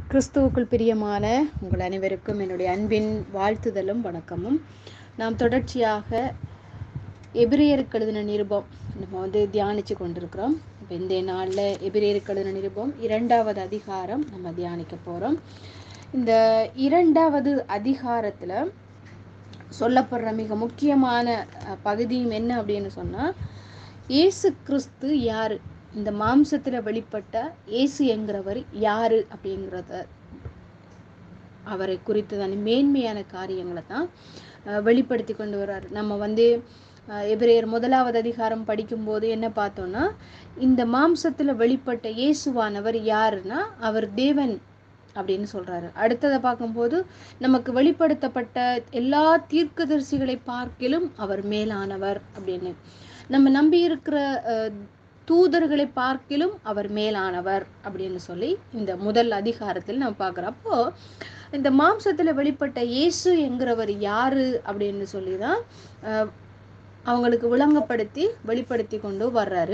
கிறிஸ்துவுக்குள் பிரியமான உங்கள் அனைவருக்கும் என்னுடைய அன்பின் வாழ்த்துதலும் வணக்கமும் நாம் தொடர்ச்சியாக எபிரேயருக்கு எழுதின நிருபம் நம்ம வந்து தியானித்து கொண்டிருக்கிறோம் இப்போ இந்த நாளில் எபிரேயருக்கு எழுதின நிருபம் இரண்டாவது அதிகாரம் நம்ம தியானிக்க போகிறோம் இந்த இரண்டாவது அதிகாரத்தில் சொல்லப்படுற மிக முக்கியமான அஹ், பகுதியும் என்ன அப்படின்னு சொன்னால் இயேசு கிறிஸ்து யாரு இந்த மாம்சத்தில் வெளிப்பட்ட இயேசு என்கிறவர் யாரு அப்படிங்கிறத அவரை குறித்ததான மேன்மையான காரியங்களை தான் அஹ், வெளிப்படுத்தி கொண்டு வர்றாரு நம்ம வந்து அஹ், எபிரேயர் முதலாவது அதிகாரம் படிக்கும்போது என்ன பார்த்தோம்னா இந்த மாம்சத்தில் வெளிப்பட்ட இயேசுவானவர் யாருன்னா அவர் தேவன் அப்படின்னு சொல்றாரு அடுத்ததை பார்க்கும்போது நமக்கு வெளிப்படுத்தப்பட்ட எல்லா தீர்க்கதரிசிகளை பார்க்கிலும் அவர் மேலானவர் அப்படின்னு நம்ம நம்பி இருக்கிற அஹ், தூதர்களை பார்க்கிலும் அவர் மேலானவர் அப்படின்னு சொல்லி இந்த முதல் அதிகாரத்தில் நம்ம பார்க்குறோம் அப்போ இந்த மாம்சத்தில் வெளிப்பட்ட இயேசு என்கிறவர் யாரு அப்படின்னு சொல்லி தான் அஹ், அவங்களுக்கு விளங்கப்படுத்தி வெளிப்படுத்தி கொண்டு வர்றாரு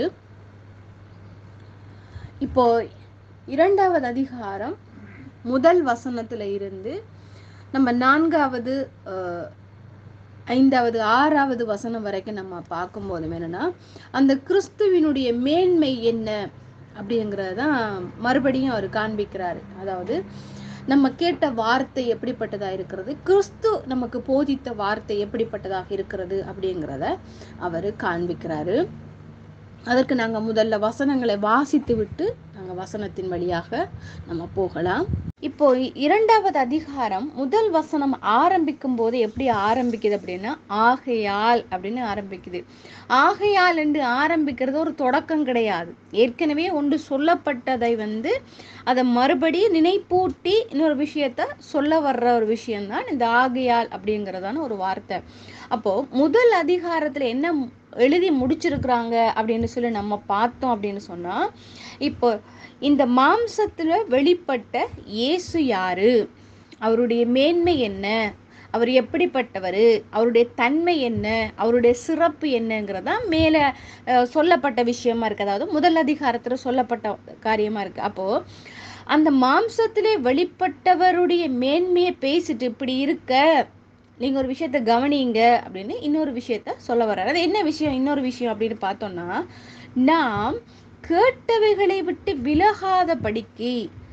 இப்போ இரண்டாவது அதிகாரம் முதல் வசனத்துல இருந்து நம்ம நான்காவது அஹ், ஐந்தாவது ஆறாவது வசனம் வரைக்கும் நம்ம பார்க்கும்போது என்னன்னா அந்த கிறிஸ்துவினுடைய மேன்மை என்ன அப்படிங்கிறதான் மறுபடியும் அவர் காண்பிக்கிறாரு அதாவது நம்ம கேட்ட வார்த்தை எப்படிப்பட்டதா இருக்கிறது கிறிஸ்து நமக்கு போதித்த வார்த்தை எப்படிப்பட்டதாக இருக்கிறது அப்படிங்கிறத அவர் காண்பிக்கிறாரு அதற்கு நாங்க முதல்ல வசனங்களை வாசித்து விட்டு நாங்க வசனத்தின் வழியாக நம்ம போகலாம் இப்போ இரண்டாவது அதிகாரம் முதல் வசனம் ஆரம்பிக்கும் போது எப்படி ஆரம்பிக்குது அப்படின்னா ஆகையால் அப்படின்னு ஆரம்பிக்குது ஆகையால் என்று ஆரம்பிக்கிறது ஒரு தொடக்கம் கிடையாது ஏற்கனவே ஒன்று சொல்லப்பட்டதை வந்து அதை மறுபடியும் நினைப்பூட்டி இன்னொரு விஷயத்த சொல்ல வர்ற ஒரு விஷயம்தான் இந்த ஆகையால் அப்படிங்கிறதான ஒரு வார்த்தை அப்போ முதல் அதிகாரத்துல என்ன எழுதி முடிச்சிருக்கிறாங்க அப்படின்னு சொல்லி நம்ம பார்த்தோம் அப்படின்னு சொன்னா இப்போ இந்த மாம்சத்துல வெளிப்பட்ட இயேசு யாரு அவருடைய மேன்மை என்ன அவர் எப்படிப்பட்டவர் அவருடைய தன்மை என்ன அவருடைய சிறப்பு என்னங்கிறதா மேலே அஹ், சொல்லப்பட்ட விஷயமா இருக்கு அதாவது முதல் அதிகாரத்துல சொல்லப்பட்ட காரியமா இருக்கு அப்போ அந்த மாம்சத்திலே வெளிப்பட்டவருடைய மேன்மையை பேசிட்டு இப்படி இருக்க நீங்க ஒரு விஷயத்த கவனிங்க அப்படின்னு இன்னொரு விஷயத்த சொல்ல வர்றாரு அது என்ன விஷயம் இன்னொரு விஷயம் அப்படின்னு பார்த்தோம்னா நாம் கேட்டவைகளை விட்டு விலகாத படிக்கு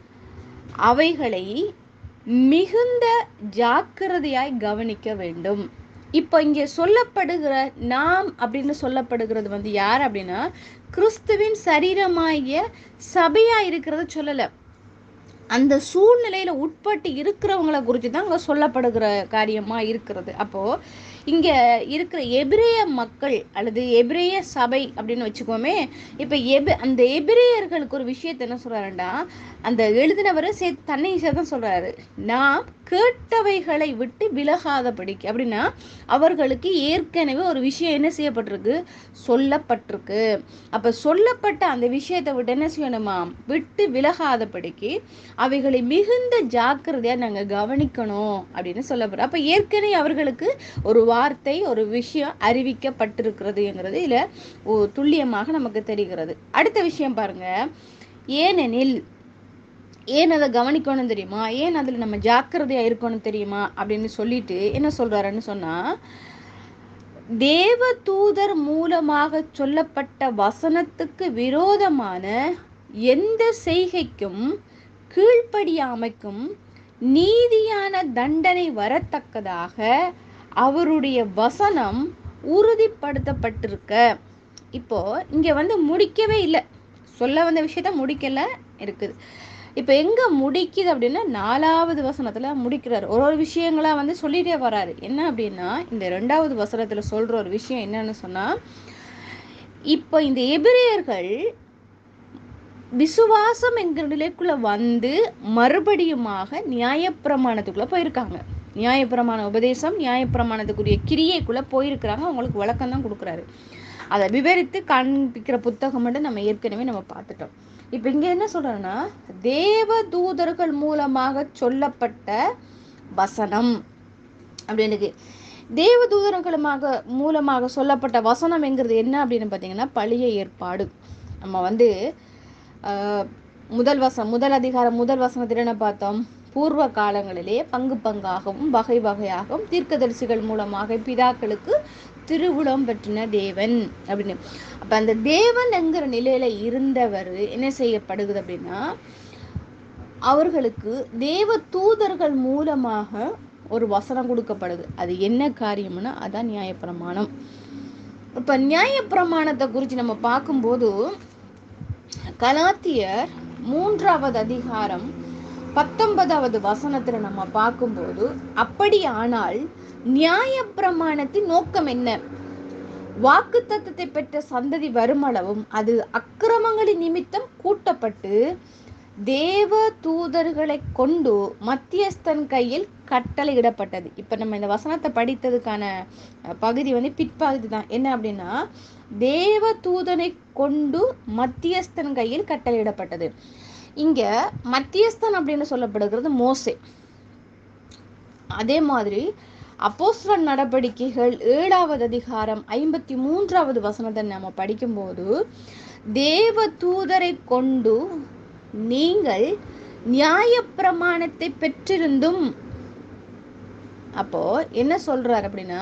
அவைகளை மிகுந்த ஜாக்கிரதையாய் கவனிக்க வேண்டும் இப்போ இங்க சொல்லப்படுகிற நாம் அப்படின்னு சொல்லப்படுகிறது வந்து யார் அப்படின்னா கிறிஸ்துவின் சரீரமாகிய சபையா இருக்கிறத சொல்லல அந்த சூழ்நிலையில உட்பட்டு இருக்கிறவங்கள குறித்து தான் அங்க சொல்லப்படுகிற காரியமா இருக்கிறது அப்போ இங்க இருக்கிற எபிரேய மக்கள் அல்லது எபிரேய சபை அப்படின்னு வச்சுக்கோமே இப்ப எபி அந்த எபிரேயர்களுக்கு ஒரு விஷயத்தை என்ன சொல்றாருன்னா அந்த எழுதினவர் சே தன்னை தான் சொல்றாரு நாம் கேட்டவைகளை விட்டு விலகாதபடிக்கு அப்படின்னா அவர்களுக்கு ஏற்கனவே ஒரு விஷயம் என்ன செய்யப்பட்டிருக்கு சொல்லப்பட்டிருக்கு அப்ப சொல்லப்பட்ட அந்த விஷயத்தை விட்டு என்ன செய்யணுமா விட்டு விலகாதபடிக்கு அவைகளை மிகுந்த ஜாக்கிரதையா நாங்க கவனிக்கணும் அப்படின்னு சொல்லப்படுற அப்ப ஏற்கனவே அவர்களுக்கு ஒரு வார்த்தை ஒரு விஷயம் அறிவிக்கப்பட்டிருக்கிறதுங்கிறது இதுல ஓ- துல்லியமாக நமக்கு தெரிகிறது அடுத்த விஷயம் பாருங்க ஏனெனில் ஏன் அதை கவனிக்கணும் தெரியுமா ஏன் அதுல நம்ம ஜாக்கிரதையா இருக்கணும் தெரியுமா அப்படின்னு சொல்லிட்டு என்ன சொல்றாருன்னு சொன்னா தேவ தூதர் மூலமாக சொல்லப்பட்ட வசனத்துக்கு விரோதமான எந்த செய்கைக்கும் கீழ்ப்படியாமைக்கும் நீதியான தண்டனை வரத்தக்கதாக அவருடைய வசனம் உறுதிப்படுத்தப்பட்டிருக்க இப்போ இங்க வந்து முடிக்கவே இல்லை சொல்ல வந்த விஷயத்த முடிக்கல இருக்குது இப்போ எங்க முடிக்குது அப்படின்னா நாலாவது வசனத்துல முடிக்கிறாரு ஒரு ஒரு விஷயங்களா வந்து சொல்லிட்டே வராரு என்ன அப்படின்னா இந்த ரெண்டாவது வசனத்துல சொல்ற ஒரு விஷயம் என்னன்னு சொன்னா இப்போ இந்த எபிரேயர்கள் விசுவாசம் என்கிற நிலைக்குள்ள வந்து மறுபடியுமாக நியாயப்பிரமாணத்துக்குள்ள போயிருக்காங்க நியாயப்பிரமாண உபதேசம் நியாயப்பிரமாணத்துக்குரிய கிரியைக்குள்ள போயிருக்கிறாங்க அவங்களுக்கு விளக்கம் தான் கொடுக்குறாரு அதை விவரித்து காண்பிக்கிற புத்தகம் மட்டும் நம்ம ஏற்கனவே நம்ம பார்த்துட்டோம் இப்போ இங்க என்ன சொல்றேன்னா தேவ தூதர்கள் மூலமாக சொல்லப்பட்ட வசனம் அப்படின்னு தேவ தூதர்களுமாக மூலமாக சொல்லப்பட்ட வசனம்ங்கிறது என்ன அப்படின்னு பார்த்தீங்கன்னா பழைய ஏற்பாடு நம்ம வந்து ஆஹ், முதல் வசனம் முதல் அதிகாரம் முதல் வசனத்தில் என்ன பார்த்தோம் பூர்வ காலங்களிலே பங்கு பங்காகவும் வகை வகையாகவும் தீர்க்கதரிசிகள் மூலமாக பிதாக்களுக்கு திருவுளம் பெற்றின தேவன் அப்படின்னு அப்ப அந்த தேவன் என்கிற நிலையில இருந்தவர் என்ன செய்யப்படுகிறது அப்படின்னா அவர்களுக்கு தேவ தூதர்கள் மூலமாக ஒரு வசனம் கொடுக்கப்படுது அது என்ன காரியம்னா அதான் நியாயப்பிரமாணம் இப்ப நியாயப்பிரமாணத்தை குறித்து நம்ம பார்க்கும்போது கலாத்தியர் மூன்றாவது அதிகாரம் பத்தொன்பதாவது வசனத்துல நம்ம பார்க்கும்போது அப்படியானால் நியாயப்பிரமாணத்தின் நோக்கம் என்ன வாக்கு தத்தத்தை பெற்ற சந்ததி வருமளவும் அது அக்கிரமங்களின் நிமித்தம் கூட்டப்பட்டு தேவ தூதர்களை கொண்டு மத்தியஸ்தன் கையில் கட்டளையிடப்பட்டது இப்ப நம்ம இந்த வசனத்தை படித்ததுக்கான அஹ், பகுதி வந்து பிற்பகுதி தான் என்ன அப்படின்னா தேவ தூதனை கொண்டு மத்தியஸ்தன் கையில் கட்டளையிடப்பட்டது இங்க மத்தியஸ்தன் அப்படின்னு சொல்லப்படுகிறது மோசே அதே மாதிரி அப்போஸ்தலர் நடவடிக்கைகள் ஏழாவது அதிகாரம் ஐம்பத்தி மூன்றாவது வசனத்தை நம்ம படிக்கும்போது தேவ தூதரை கொண்டு நீங்கள் நியாயப்பிரமாணத்தை பெற்றிருந்தும் அப்போ என்ன சொல்றாரு அப்படின்னா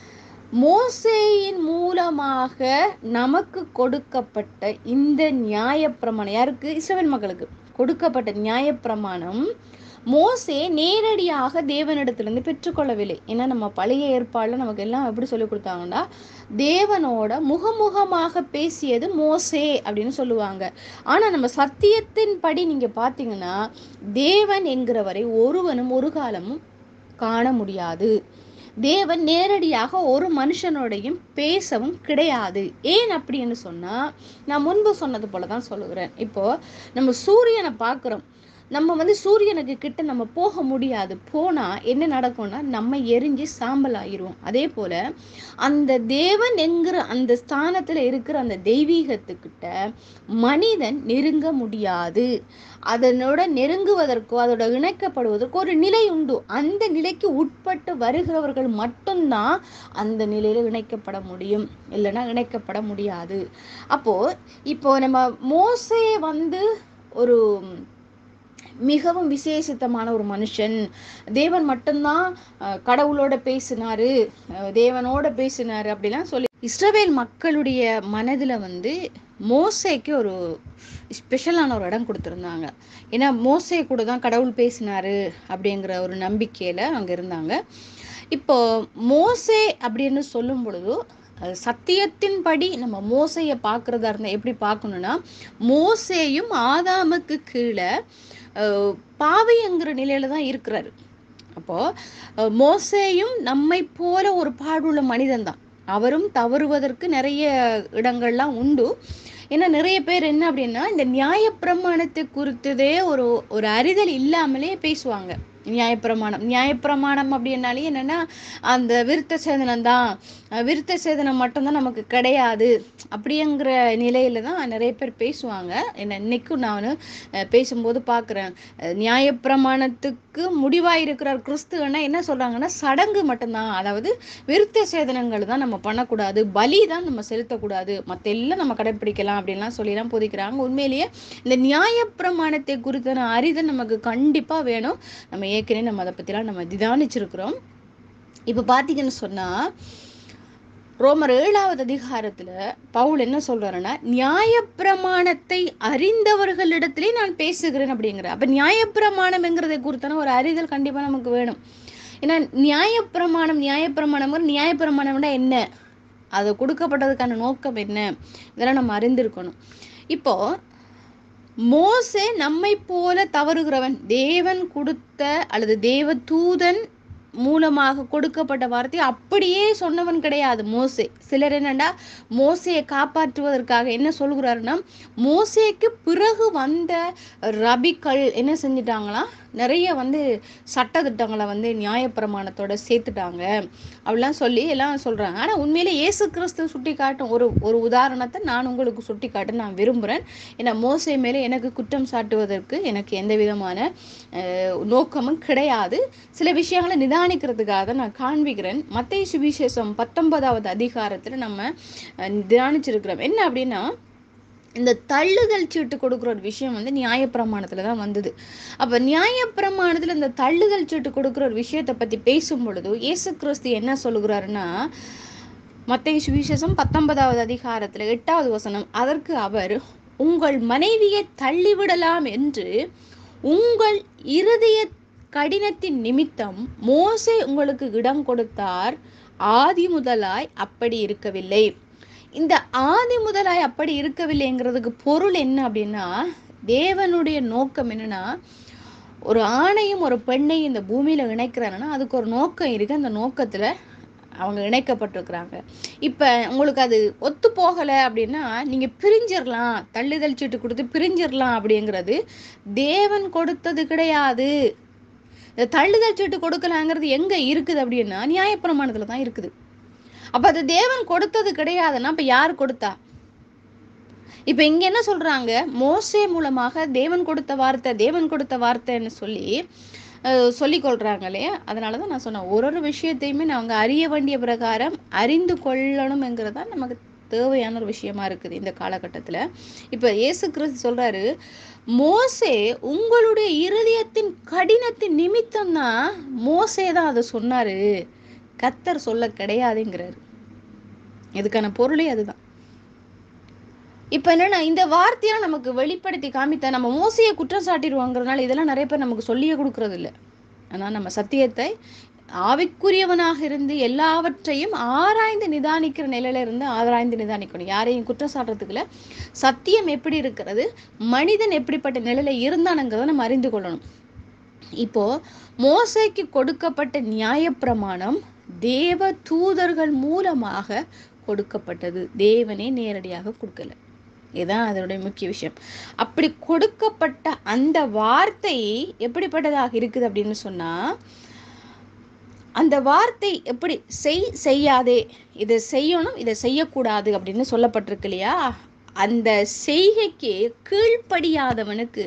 மோசேயின் மூலமாக நமக்கு கொடுக்கப்பட்ட இந்த நியாயப்பிரமாணம் யாருக்கு இஸ்ரவேல் மக்களுக்கு கொடுக்கப்பட்ட நியாயப்பிரமாணம் மோசே நேரடியாக தேவனிடத்திலிருந்து பெற்றுக்கொள்ளவில்லை ஏன்னா நம்ம பழைய ஏற்பாடுல நமக்கு எல்லாம் எப்படி சொல்லி கொடுத்தாங்கன்னா தேவனோட முகமுகமாக பேசியது மோசே அப்படின்னு சொல்லுவாங்க ஆனா நம்ம சத்தியத்தின் படி நீங்க பாத்தீங்கன்னா தேவன் என்கிறவரை ஒருவனும் ஒரு காலமும் காண முடியாது தேவன் நேரடியாக ஒரு மனுஷனோடையும் பேசவும் கிடையாது ஏன் அப்படின்னு சொன்னா நான் முன்பு சொன்னது போல தான் சொல்லுகிறேன் இப்போ நம்ம சூரியனை பார்க்குறோம் நம்ம வந்து சூரியனுக்கு கிட்ட நம்ம போக முடியாது போனா என்ன நடக்கும்னா நம்ம எரிஞ்சு சாம்பல் ஆயிருவோம் அதே போல அந்த தேவன் என்கிற அந்த ஸ்தானத்துல இருக்கிற அந்த தெய்வீகத்துக்கிட்ட மனிதன் நெருங்க முடியாது அதனோட நெருங்குவதற்கோ அதோட இணைக்கப்படுவதற்கோ ஒரு நிலை உண்டு அந்த நிலைக்கு உட்பட்டு வருகிறவர்கள் மட்டும்தான் அந்த நிலையில இணைக்கப்பட முடியும் இல்லைன்னா இணைக்கப்பட முடியாது அப்போ இப்போ நம்ம மோசே வந்து ஒரு மிகவும் விசேஷித்தமான ஒரு மனுஷன் தேவன் மட்டும்தான் அஹ், கடவுளோட பேசினாரு அஹ், தேவனோட பேசினாரு அப்படிலாம் சொல்லி இஸ்ரவேல் மக்களுடைய மனதுல வந்து மோசேக்கு ஒரு ஸ்பெஷலான ஒரு இடம் கொடுத்துருந்தாங்க ஏன்னா மோசே கூட தான் கடவுள் பேசினாரு அப்படிங்கிற ஒரு நம்பிக்கையில அங்க இருந்தாங்க இப்போ மோசே அப்படின்னு சொல்லும் பொழுது அது சத்தியத்தின்படி நம்ம மோசைய பார்க்கறதா இருந்தா எப்படி பார்க்கணும்னா மோசேயும் ஆதாமுக்கு கீழே அஹ், பாவிங்கிற நிலையில தான் இருக்கிறாரு அப்போ அஹ், மோசேயும் நம்மை போல ஒரு பாடுள்ள மனிதன் தான் அவரும் தவறுவதற்கு நிறைய இடங்கள்லாம் உண்டு ஏன்னா நிறைய பேர் என்ன அப்படின்னா இந்த நியாயப்பிரமாணத்தை குறித்ததே ஒரு ஒரு அறிதல் இல்லாமலே பேசுவாங்க நியாயப்பிரமாணம் நியாயப்பிரமாணம் அப்படின்னாலே என்னன்னா அந்த விருத்த சேதனம் தான் அஹ் விருத்த சேதனம் மட்டும்தான் நமக்கு கிடையாது அப்படிங்கிற நிலையில தான் நிறைய பேர் பேசுவாங்க என்ன இன்னைக்கும் நான் அஹ் பேசும்போது பார்க்குறேன் நியாயப்பிரமாணத்துக்கு முடிவாக இருக்கிற கிறிஸ்துவனா என்ன சொல்றாங்கன்னா சடங்கு மட்டும்தான் அதாவது விருத்த சேதனங்கள் தான் நம்ம பண்ணக்கூடாது பலி தான் நம்ம செலுத்தக்கூடாது மற்ற எல்லாம் நம்ம கடைப்பிடிக்கலாம் அப்படின்லாம் சொல்லிலாம் போதிக்கிறாங்க உண்மையிலேயே இந்த நியாயப்பிரமாணத்தை குறித்தான அறிதல் நமக்கு கண்டிப்பா வேணும் நம்ம ஏற்கனவே நம்ம அதை பத்திலாம் நம்ம திதானிச்சிருக்கிறோம் இப்ப பாத்தீங்கன்னு சொன்னா ரோமர் ஏழாவது அதிகாரத்துல பவுல் என்ன சொல்றாருன்னா நியாயப்பிரமாணத்தை அறிந்தவர்களிடத்திலே நான் பேசுகிறேன் அப்படிங்கிற அப்ப நியாயப்பிரமாணம்ங்கிறதை குறித்தான ஒரு அறிதல் கண்டிப்பா நமக்கு வேணும் ஏன்னா நியாயப்பிரமாணம் நியாயப்பிரமாணம் நியாயப்பிரமாணம்னா என்ன அது கொடுக்கப்பட்டதுக்கான நோக்கம் என்ன இதெல்லாம் நம்ம அறிந்திருக்கணும் இப்போ மோசே நம்மை போல தவறுகிறவன் தேவன் கொடுத்த அல்லது தேவ தூதன் மூலமாக கொடுக்கப்பட்ட வார்த்தை அப்படியே சொன்னவன் கிடையாது மோசே சிலர் என்னன்னா மோசையை காப்பாற்றுவதற்காக என்ன சொல்கிறாருன்னா மோசேக்கு பிறகு வந்த ரபிக்கள் என்ன செஞ்சிட்டாங்களாம் நிறைய வந்து சட்டதிட்டங்களை வந்து நியாயப்பிரமாணத்தோட சேர்த்துட்டாங்க அப்படிலாம் சொல்லி எல்லாம் சொல்றாங்க ஆனா உண்மையிலே இயேசு கிறிஸ்து சுட்டி காட்டும் ஒரு ஒரு உதாரணத்தை நான் உங்களுக்கு சுட்டி காட்ட நான் விரும்புறேன் ஏன்னா மோசே மேலே எனக்கு குற்றம் சாட்டுவதற்கு எனக்கு எந்த விதமான அஹ், நோக்கமும் கிடையாது சில விஷயங்களை நிதானிக்கிறதுக்காக தான் நான் காண்பிக்கிறேன் மத்திய சுவிசேஷம் பத்தொன்பதாவது அதிகாரத்துல நம்ம அஹ், தியானிச்சிருக்கிறோம் என்ன அப்படின்னா இந்த தள்ளுதல் சீட்டு கொடுக்குற ஒரு விஷயம் வந்து நியாயப்பிரமாணத்துல தான் வந்தது அப்ப நியாயப்பிரமாணத்துல இந்த தள்ளுதல் சீட்டு கொடுக்குற ஒரு விஷயத்தை பத்தி பேசும் பொழுது இயேசு கிறிஸ்து என்ன சொல்லுகிறாருன்னா மத்திய சுவிசேஷம் பத்தொன்பதாவது அதிகாரத்துல எட்டாவது வசனம் அதற்கு அவர் உங்கள் மனைவியை தள்ளிவிடலாம் என்று உங்கள் இருதய கடினத்தின் நிமித்தம் மோசே உங்களுக்கு இடம் கொடுத்தார் ஆதி முதலாய் அப்படி இருக்கவில்லை இந்த ஆதி முதலாய் அப்படி இருக்கவில்லைங்கிறதுக்கு பொருள் என்ன அப்படின்னா தேவனுடைய நோக்கம் என்னன்னா ஒரு ஆணையும் ஒரு பெண்ணையும் இந்த பூமியில இணைக்கிறாங்கன்னா அதுக்கு ஒரு நோக்கம் இருக்கு அந்த நோக்கத்துல அவங்க இணைக்கப்பட்டிருக்கிறாங்க இப்ப உங்களுக்கு அது ஒத்து போகல அப்படின்னா நீங்க பிரிஞ்சிடலாம் தள்ளுதல் சீட்டு கொடுத்து பிரிஞ்சிடலாம் அப்படிங்கிறது தேவன் கொடுத்தது கிடையாது இந்த தள்ளுதல் சீட்டு கொடுக்கலாங்கிறது எங்க இருக்குது அப்படின்னா நியாயப்பிரமாணத்துல தான் இருக்குது அப்ப அது தேவன் கொடுத்தது கிடையாதுன்னா அப்ப யார் கொடுத்தா இப்ப இங்க என்ன சொல்றாங்க மோசே மூலமாக தேவன் கொடுத்த வார்த்தை தேவன் கொடுத்த வார்த்தைன்னு சொல்லி அஹ், சொல்லிக் கொள்றாங்களே அதனாலதான் நான் சொன்னேன் ஒரு ஒரு விஷயத்தையுமே நாங்க அறிய வேண்டிய பிரகாரம் அறிந்து கொள்ளணும்ங்கிறதா நமக்கு தேவையான ஒரு விஷயமா இருக்குது இந்த காலகட்டத்துல இப்ப இயேசு கிறிஸ்து சொல்றாரு மோசே உங்களுடைய இருதயத்தின் கடினத்தின் நிமித்தம் தான் மோசே தான் அதை சொன்னாரு கத்தர் சொல்ல கிடையாதுங்கிறாரு இதுக்கான பொருளே அதுதான் இப்ப என்னன்னா இந்த வார்த்தையெல்லாம் நமக்கு வெளிப்படுத்தி காமித்தா நம்ம மோசையை குற்றம் சாட்டிடுவாங்கிறதுனால இதெல்லாம் நிறைய பேர் நமக்கு சொல்லியே கொடுக்கறது இல்ல ஆனா நம்ம சத்தியத்தை ஆவிக்குரியவனாக இருந்து எல்லாவற்றையும் ஆராய்ந்து நிதானிக்கிற நிலையில இருந்து ஆராய்ந்து நிதானிக்கணும் யாரையும் குற்றம் சாட்டுறதுக்குள்ள சத்தியம் எப்படி இருக்கிறது மனிதன் எப்படிப்பட்ட நிலையில இருந்தானுங்கிறத நம்ம அறிந்து கொள்ளணும் இப்போ மோசைக்கு கொடுக்கப்பட்ட நியாயப்பிரமாணம் தேவ தூதர்கள் மூலமாக கொடுக்கப்பட்டது தேவனே நேரடியாக கொடுக்கல இதுதான் அதனுடைய முக்கிய விஷயம் அப்படி கொடுக்கப்பட்ட அந்த வார்த்தை எப்படிப்பட்டதாக இருக்குது அப்படின்னு சொன்னா அந்த வார்த்தை எப்படி செய் செய்யாதே இதை செய்யணும் இதை செய்யக்கூடாது அப்படின்னு சொல்லப்பட்டிருக்கு இல்லையா அந்த செய்கைக்கு கீழ்ப்படியாதவனுக்கு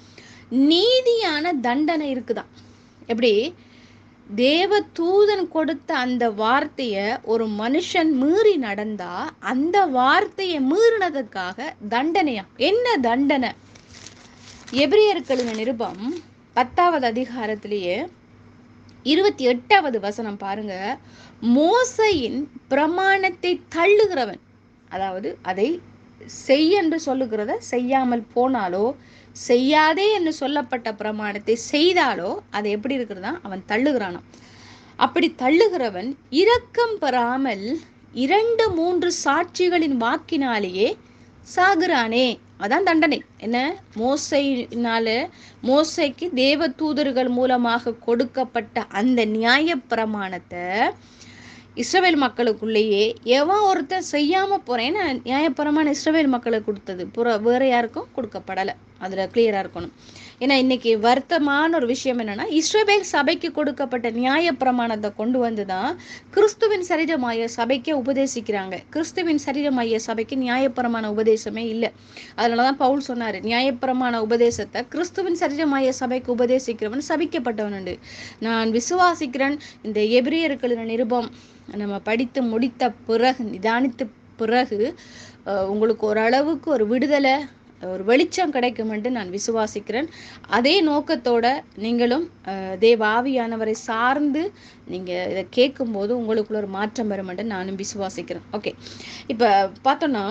நீதியான தண்டனை இருக்குதாம் எப்படி தேவ தூதன் கொடுத்த அந்த வார்த்தைய ஒரு மனுஷன் மீறி நடந்தா அந்த வார்த்தையை மீறினதுக்காக தண்டனையா என்ன தண்டனை எபிரியர்களுங்க நிருபம் பத்தாவது அதிகாரத்திலேயே இருபத்தி எட்டாவது வசனம் பாருங்க மோசையின் பிரமாணத்தை தள்ளுகிறவன் அதாவது அதை செய் என்று சொல்லுகிறத செய்யாமல் போனாலோ செய்யாதே என்று சொல்லப்பட்ட பிரமாணத்தை செய்தாலோ அது எப்படி இருக்கிறதா அவன் தள்ளுகிறானாம் அப்படி தள்ளுகிறவன் இரக்கம் பெறாமல் இரண்டு மூன்று சாட்சிகளின் வாக்கினாலேயே சாகுறானே அதான் தண்டனை என்ன மோசைனால மோசைக்கு தேவ தூதர்கள் மூலமாக கொடுக்கப்பட்ட அந்த நியாய பிரமாணத்தை இஸ்ரவேல் மக்களுக்குள்ளேயே எவன் ஒருத்தன் செய்யாம போறேன்னு நியாயப்பிரமான இஸ்ரவேல் மக்களுக்கு கொடுத்தது புற வேற யாருக்கும் கொடுக்கப்படலை அதுல கிளியரா இருக்கணும் ஏன்னா இன்னைக்கு வருத்தமான ஒரு விஷயம் என்னன்னா இஸ்ரவேல் சபைக்கு கொடுக்கப்பட்ட நியாய பிரமாணத்தை கொண்டு வந்துதான் கிறிஸ்துவின் சரீரமாய சபைக்கு உபதேசிக்கிறாங்க கிறிஸ்துவின் சரீரமாய சபைக்கு நியாயப்பிரமாண உபதேசமே இல்லை அதனாலதான் பவுல் சொன்னாரு நியாயப்பிரமாண உபதேசத்தை கிறிஸ்துவின் சரீரமாய சபைக்கு உபதேசிக்கிறவன் சபிக்கப்பட்டவன் உண்டு நான் விசுவாசிக்கிறேன் இந்த எபிரியர்களின் நிருபம் நம்ம படித்து முடித்த பிறகு நிதானித்த பிறகு அஹ், உங்களுக்கு ஓரளவுக்கு ஒரு விடுதலை ஒரு வெளிச்சம் கிடைக்கும் என்று நான் விசுவாசிக்கிறேன் அதே நோக்கத்தோட நீங்களும் அஹ், தேவ ஆவியானவரை சார்ந்து நீங்க இதை கேட்கும்போது உங்களுக்குள்ள ஒரு மாற்றம் வரும் என்று நானும் விசுவாசிக்கிறேன் ஓகே இப்ப பார்த்தோம்னா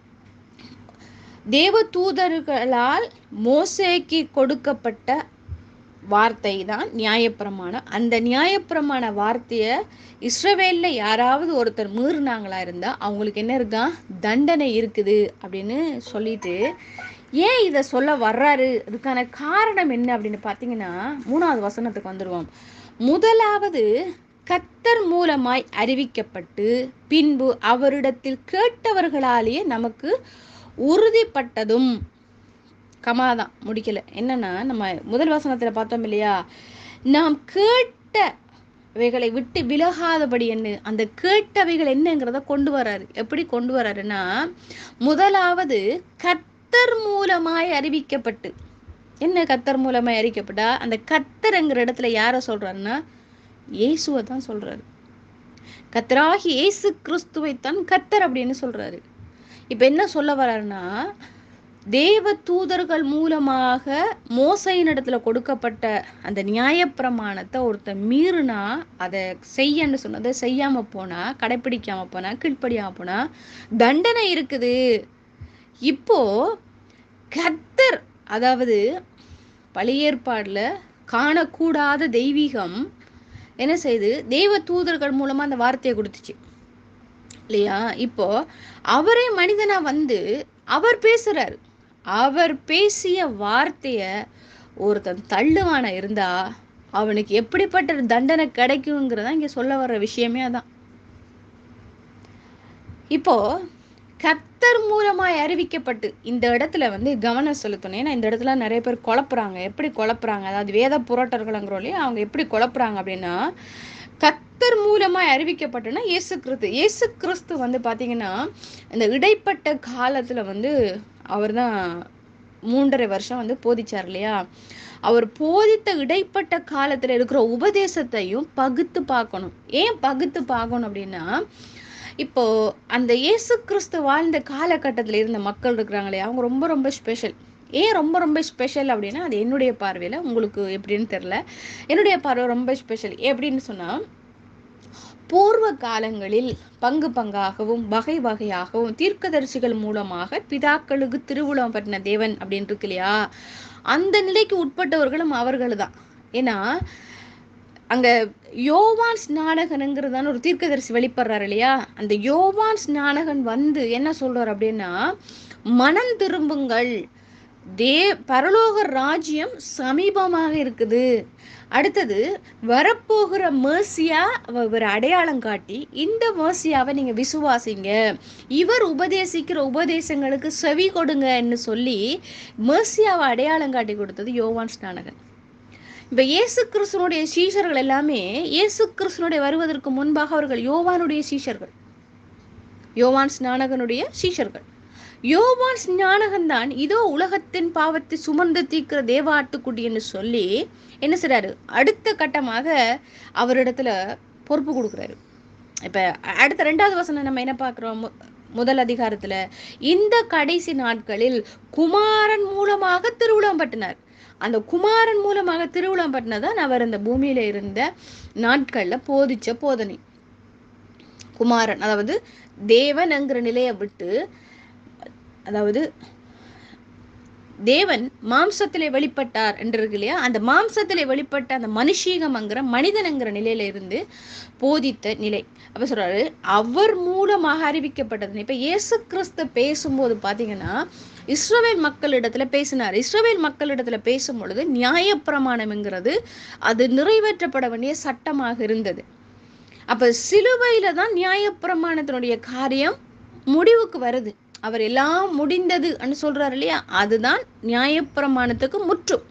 தேவ தூதர்களால் மோசேக்கு கொடுக்கப்பட்ட வார்த்தை தான் நியாயப்பிரமாணம் அந்த நியாயப்பிரமாண வார்த்தையை இஸ்ரவேல்ல யாராவது ஒருத்தர் மீறினாங்களா இருந்தா அவங்களுக்கு என்ன இருக்கா தண்டனை இருக்குது அப்படின்னு சொல்லிட்டு ஏன் இதை சொல்ல வர்றாரு அதுக்கான காரணம் என்ன அப்படின்னு பார்த்தீங்கன்னா மூணாவது வசனத்துக்கு வந்துருவோம் முதலாவது கத்தர் மூலமாய் அறிவிக்கப்பட்டு பின்பு அவரிடத்தில் கேட்டவர்களாலேயே நமக்கு உறுதிப்பட்டதும் கமாதான் முடிக்கல என்னன்னா நம்ம முதல் வசனத்துல பார்த்தோம் இல்லையா நாம் கேட்டவைகளை விட்டு விலகாதபடி என்ன அந்த கேட்டவைகள் என்னங்கிறத கொண்டு வராரு எப்படி கொண்டு வராருன்னா முதலாவது கத்தர் மூலமாய் அறிவிக்கப்பட்டு என்ன கத்தர் மூலமாய் அறிவிக்கப்பட்டா அந்த கத்தர்ங்கிற இடத்துல யார சொல்றாருன்னா இயேசுவை தான் சொல்றாரு கத்தராகி இயேசு கிறிஸ்துவை தான் கத்தர் அப்படின்னு சொல்றாரு இப்ப என்ன சொல்ல வர்றாருன்னா தேவ தூதர்கள் மூலமாக மோசையினிடத்துல கொடுக்கப்பட்ட அந்த நியாயப்பிரமாணத்தை ஒருத்தன் மீறுனா அதை செய்யன்னு சொன்னதை செய்யாம போனா கடைப்பிடிக்காம போனா கீழ்ப்படியாம போனா தண்டனை இருக்குது இப்போ கர்த்தர் அதாவது பழைய ஏற்பாடுல காணக்கூடாத தெய்வீகம் என்ன செய்து தெய்வ தூதர்கள் மூலமா அந்த வார்த்தையை கொடுத்துச்சு இல்லையா இப்போ அவரே மனிதனா வந்து அவர் பேசுறாரு அவர் பேசிய வார்த்தைய ஒருத்தன் தள்ளுவான இருந்தா அவனுக்கு எப்படிப்பட்ட ஒரு தண்டனை கிடைக்குங்கிறதா இங்க சொல்ல வர்ற விஷயமே அதான் இப்போ கத்தர் மூலமாய் அறிவிக்கப்பட்டு இந்த இடத்துல வந்து கவனம் செலுத்தணும் ஏன்னா இந்த இடத்துல நிறைய பேர் குழப்புறாங்க எப்படி குழப்புறாங்க அதாவது வேத புரட்டர்கள்ங்கிறோம் இல்லையா அவங்க எப்படி குழப்புறாங்க அப்படின்னா கத்தர் மூலமாய் அறிவிக்கப்பட்டுன்னா இயேசு கிறிஸ்து இயேசு கிறிஸ்து வந்து பாத்தீங்கன்னா இந்த இடைப்பட்ட காலத்துல வந்து அவர் தான் மூன்றரை வருஷம் வந்து போதிச்சார் இல்லையா அவர் போதித்த இடைப்பட்ட காலத்துல இருக்கிற உபதேசத்தையும் பகுத்து பார்க்கணும் ஏன் பகுத்து பார்க்கணும் அப்படின்னா இப்போ அந்த இயேசு கிறிஸ்து வாழ்ந்த காலகட்டத்தில் இருந்த மக்கள் இருக்கிறாங்களே அவங்க ரொம்ப ரொம்ப ஸ்பெஷல் ஏன் ரொம்ப ரொம்ப ஸ்பெஷல் அப்படின்னா அது என்னுடைய பார்வையில் உங்களுக்கு எப்படின்னு தெரில என்னுடைய பார்வை ரொம்ப ஸ்பெஷல் எப்படின்னு சொன்னால் பூர்வ காலங்களில் பங்கு பங்காகவும் வகை வகையாகவும் தீர்க்கதரிசிகள் மூலமாக பிதாக்களுக்கு திருவுளம் பற்றின தேவன் அப்படின்னு இருக்கு இல்லையா அந்த நிலைக்கு உட்பட்டவர்களும் அவர்கள் தான் ஏன்னா அங்க யோவான் ஸ்நானகனுங்கிறதான ஒரு தீர்க்கதரிசி வெளிப்படுறாரு இல்லையா அந்த யோவான் ஸ்நானகன் வந்து என்ன சொல்றாரு அப்படின்னா மனம் திரும்புங்கள் தே பரலோக ராஜ்யம் சமீபமாக இருக்குது அடுத்தது வரப்போகிற மேசியா ஒரு அடையாளம் காட்டி இந்த மேசியாவை நீங்க விசுவாசிங்க இவர் உபதேசிக்கிற உபதேசங்களுக்கு செவி கொடுங்கன்னு சொல்லி மேசியாவை அடையாளம் காட்டி கொடுத்தது யோவான் ஸ்நானகன் இப்ப இயேசு கிறிஸ்துனுடைய சீஷர்கள் எல்லாமே இயேசு கிறிஸ்துனுடைய வருவதற்கு முன்பாக அவர்கள் யோவானுடைய சீஷர்கள் யோவான் ஸ்நானகனுடைய சீஷர்கள் யோவான் ஸ்நானகன் தான் இதோ உலகத்தின் பாவத்தை சுமந்து தீர்க்கிற தேவாட்டுக்குடி என்று சொல்லி என்ன செய்றாரு அடுத்த கட்டமாக அவரிடத்துல பொறுப்பு கொடுக்குறாரு இப்ப அடுத்த ரெண்டாவது வசனம் நம்ம என்ன பார்க்கிறோம் மு- முதல் அதிகாரத்துல இந்த கடைசி நாட்களில் குமாரன் மூலமாக திருவிழம் பட்டினார் அந்த குமாரன் மூலமாக திருவிழம் பட்டினதான் அவர் இந்த பூமியில இருந்த நாட்கள்ல போதிச்ச போதனை குமாரன் அதாவது தேவன் என்கிற நிலையை விட்டு அதாவது தேவன் மாம்சத்திலே வெளிப்பட்டார் என்று இருக்கு இல்லையா அந்த மாம்சத்திலே வெளிப்பட்ட அந்த மனுஷீகம்ங்கிற மனிதன்ங்கிற நிலையில இருந்து போதித்த நிலை அப்ப சொல்றாரு அவர் மூலமாக அறிவிக்கப்பட்டது இப்ப இயேசு கிறிஸ்து பேசும்போது பாத்தீங்கன்னா இஸ்ரவேல் மக்களிடத்துல பேசினார் இஸ்ரவேல் மக்களிடத்துல பேசும் பொழுது நியாயப்பிரமாணம்ங்கிறது அது நிறைவேற்றப்பட வேண்டிய சட்டமாக இருந்தது அப்ப சிலுவையில தான் நியாயப்பிரமாணத்தினுடைய காரியம் முடிவுக்கு வருது அவர் எல்லாம் முடிந்தது சொல்றாரு இல்லையா அதுதான் நியாயப்பிரமாணத்துக்கு முற்றும்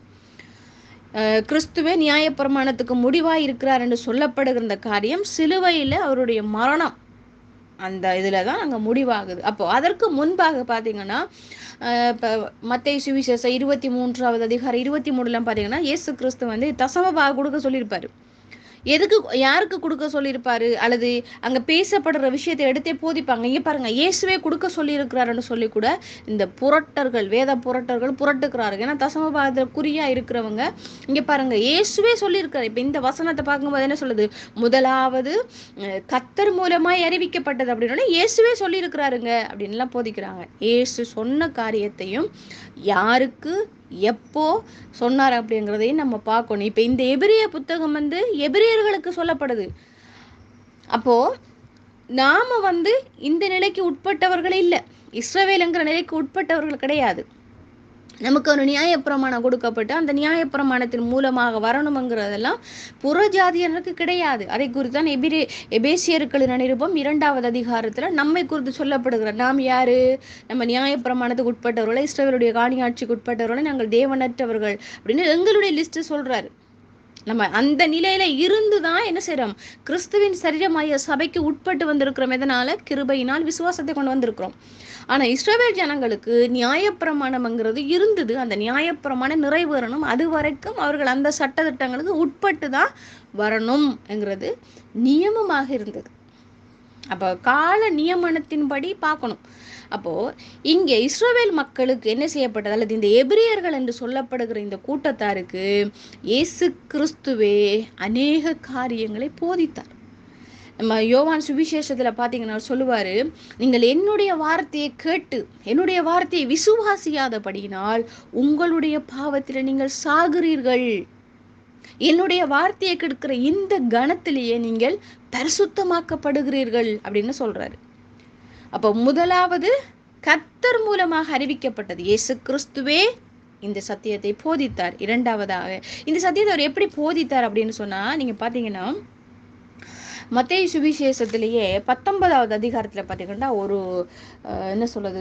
அஹ் கிறிஸ்துவே நியாயப்பிரமாணத்துக்கு முடிவாய் இருக்கிறார் என்று சொல்லப்படுகிற இந்த காரியம் சிலுவையில அவருடைய மரணம் அந்த இதுல தான் அங்க முடிவாகுது அப்போ அதற்கு முன்பாக பாத்தீங்கன்னா அஹ் இப்ப மத்தேயு சுவிசேஷம் இருபத்தி மூன்றாவது அதிகாரம் இருபத்தி மூணுல பாத்தீங்கன்னா இயேசு கிறிஸ்து வந்து தசம பாகம் கொடுக்க சொல்லியிருப்பாரு எதுக்கு யாருக்கு கொடுக்க சொல்லியிருப்பாரு அல்லது அங்க பேசப்படுற விஷயத்தை எடுத்தே போதிப்பாங்க இங்க பாருங்க இயேசுவே கொடுக்க சொல்லியிருக்கிறாருன்னு சொல்லி கூட இந்த புரட்டர்கள் வேத புரட்டர்கள் புரட்டுக்கிறார்கள் ஏன்னா தசம பாகத்துல குறியா இருக்கிறவங்க இங்க பாருங்க இயேசுவே சொல்லியிருக்காரு இப்ப இந்த வசனத்தை பார்க்கும்போது என்ன சொல்லுது முதலாவது அஹ், கத்தர் மூலமாய் அறிவிக்கப்பட்டது அப்படின்னா இயேசுவே சொல்லியிருக்கிறாருங்க அப்படின்லாம் போதிக்கிறாங்க இயேசு சொன்ன காரியத்தையும் யாருக்கு எப்போ சொன்னார் அப்படிங்கிறதையும் நம்ம பார்க்கணும் இப்ப இந்த எபிரிய புத்தகம் வந்து எபிரியர்களுக்கு சொல்லப்படுது அப்போ நாம வந்து இந்த நிலைக்கு உட்பட்டவர்கள் இல்ல இஸ்ரவேலுங்கிற நிலைக்கு உட்பட்டவர்கள் கிடையாது நமக்கு ஒரு நியாயப்பிரமாணம் கொடுக்கப்பட்டு அந்த நியாயப்பிரமாணத்தின் மூலமாக வரணுங்கிறதெல்லாம் புறஜாதியனுக்கு கிடையாது அதை குறித்து தான் எபிரே எபேசியர்களின் நிருபம் இரண்டாவது அதிகாரத்துல நம்மை குறித்து சொல்லப்படுகிற நாம் யாரு நம்ம நியாயப்பிரமாணத்துக்கு உட்பட்டவர்களை இஸ்ரவேலுடைய காணியாட்சிக்கு உட்பட்டவர்களை நாங்கள் தேவனற்றவர்கள் அப்படின்னு எங்களுடைய லிஸ்ட் சொல்றாரு நம்ம அந்த நிலையில இருந்து தான் என்ன செய்றோம் கிறிஸ்துவின் சரீரமாய சபைக்கு உட்பட்டு வந்திருக்கிறோம் எதனால கிருபையினால் விசுவாசத்தை கொண்டு வந்திருக்கிறோம் ஆனா இஸ்ரவேல் ஜனங்களுக்கு நியாயப்பிரமாணம்ங்கிறது இருந்தது அந்த நியாயப்பிரமாணம் நிறைவேறணும் அது வரைக்கும் அவர்கள் அந்த சட்ட திட்டங்களுக்கு உட்பட்டு தான் வரணும்ங்கிறது நியமமாக இருந்தது அப்போ கால நியமனத்தின்படி பார்க்கணும் அப்போ இங்கே இஸ்ரவேல் மக்களுக்கு என்ன செய்யப்பட்டது அல்லது இந்த எபிரியர்கள் என்று சொல்லப்படுகிற இந்த கூட்டத்தாருக்கு இயேசு கிறிஸ்துவே அநேக காரியங்களை போதித்தார் நம்ம யோவான் சுவிசேஷத்துல பாத்தீங்கன்னா சொல்லுவாரு நீங்கள் என்னுடைய வார்த்தையை கேட்டு என்னுடைய வார்த்தையை விசுவாசியாதபடியினால் உங்களுடைய பாவத்தில் நீங்கள் சாகுறீர்கள் என்னுடைய வார்த்தையை கெடுக்கிற இந்த கணத்திலேயே நீங்கள் பரிசுத்தமாக்கப்படுகிறீர்கள் அப்படின்னு சொல்றாரு அப்போ முதலாவது கத்தர் மூலமாக அறிவிக்கப்பட்டது இயேசு கிறிஸ்துவே இந்த சத்தியத்தை போதித்தார் இரண்டாவதாக இந்த சத்தியத்தை அவர் எப்படி போதித்தார் அப்படின்னு சொன்னா நீங்க பாத்தீங்கன்னா மத்திய சுவிசேஷத்திலேயே பத்தொன்பதாவது அதிகாரத்துல பாத்தீங்கன்னா ஒரு அஹ், என்ன சொல்றது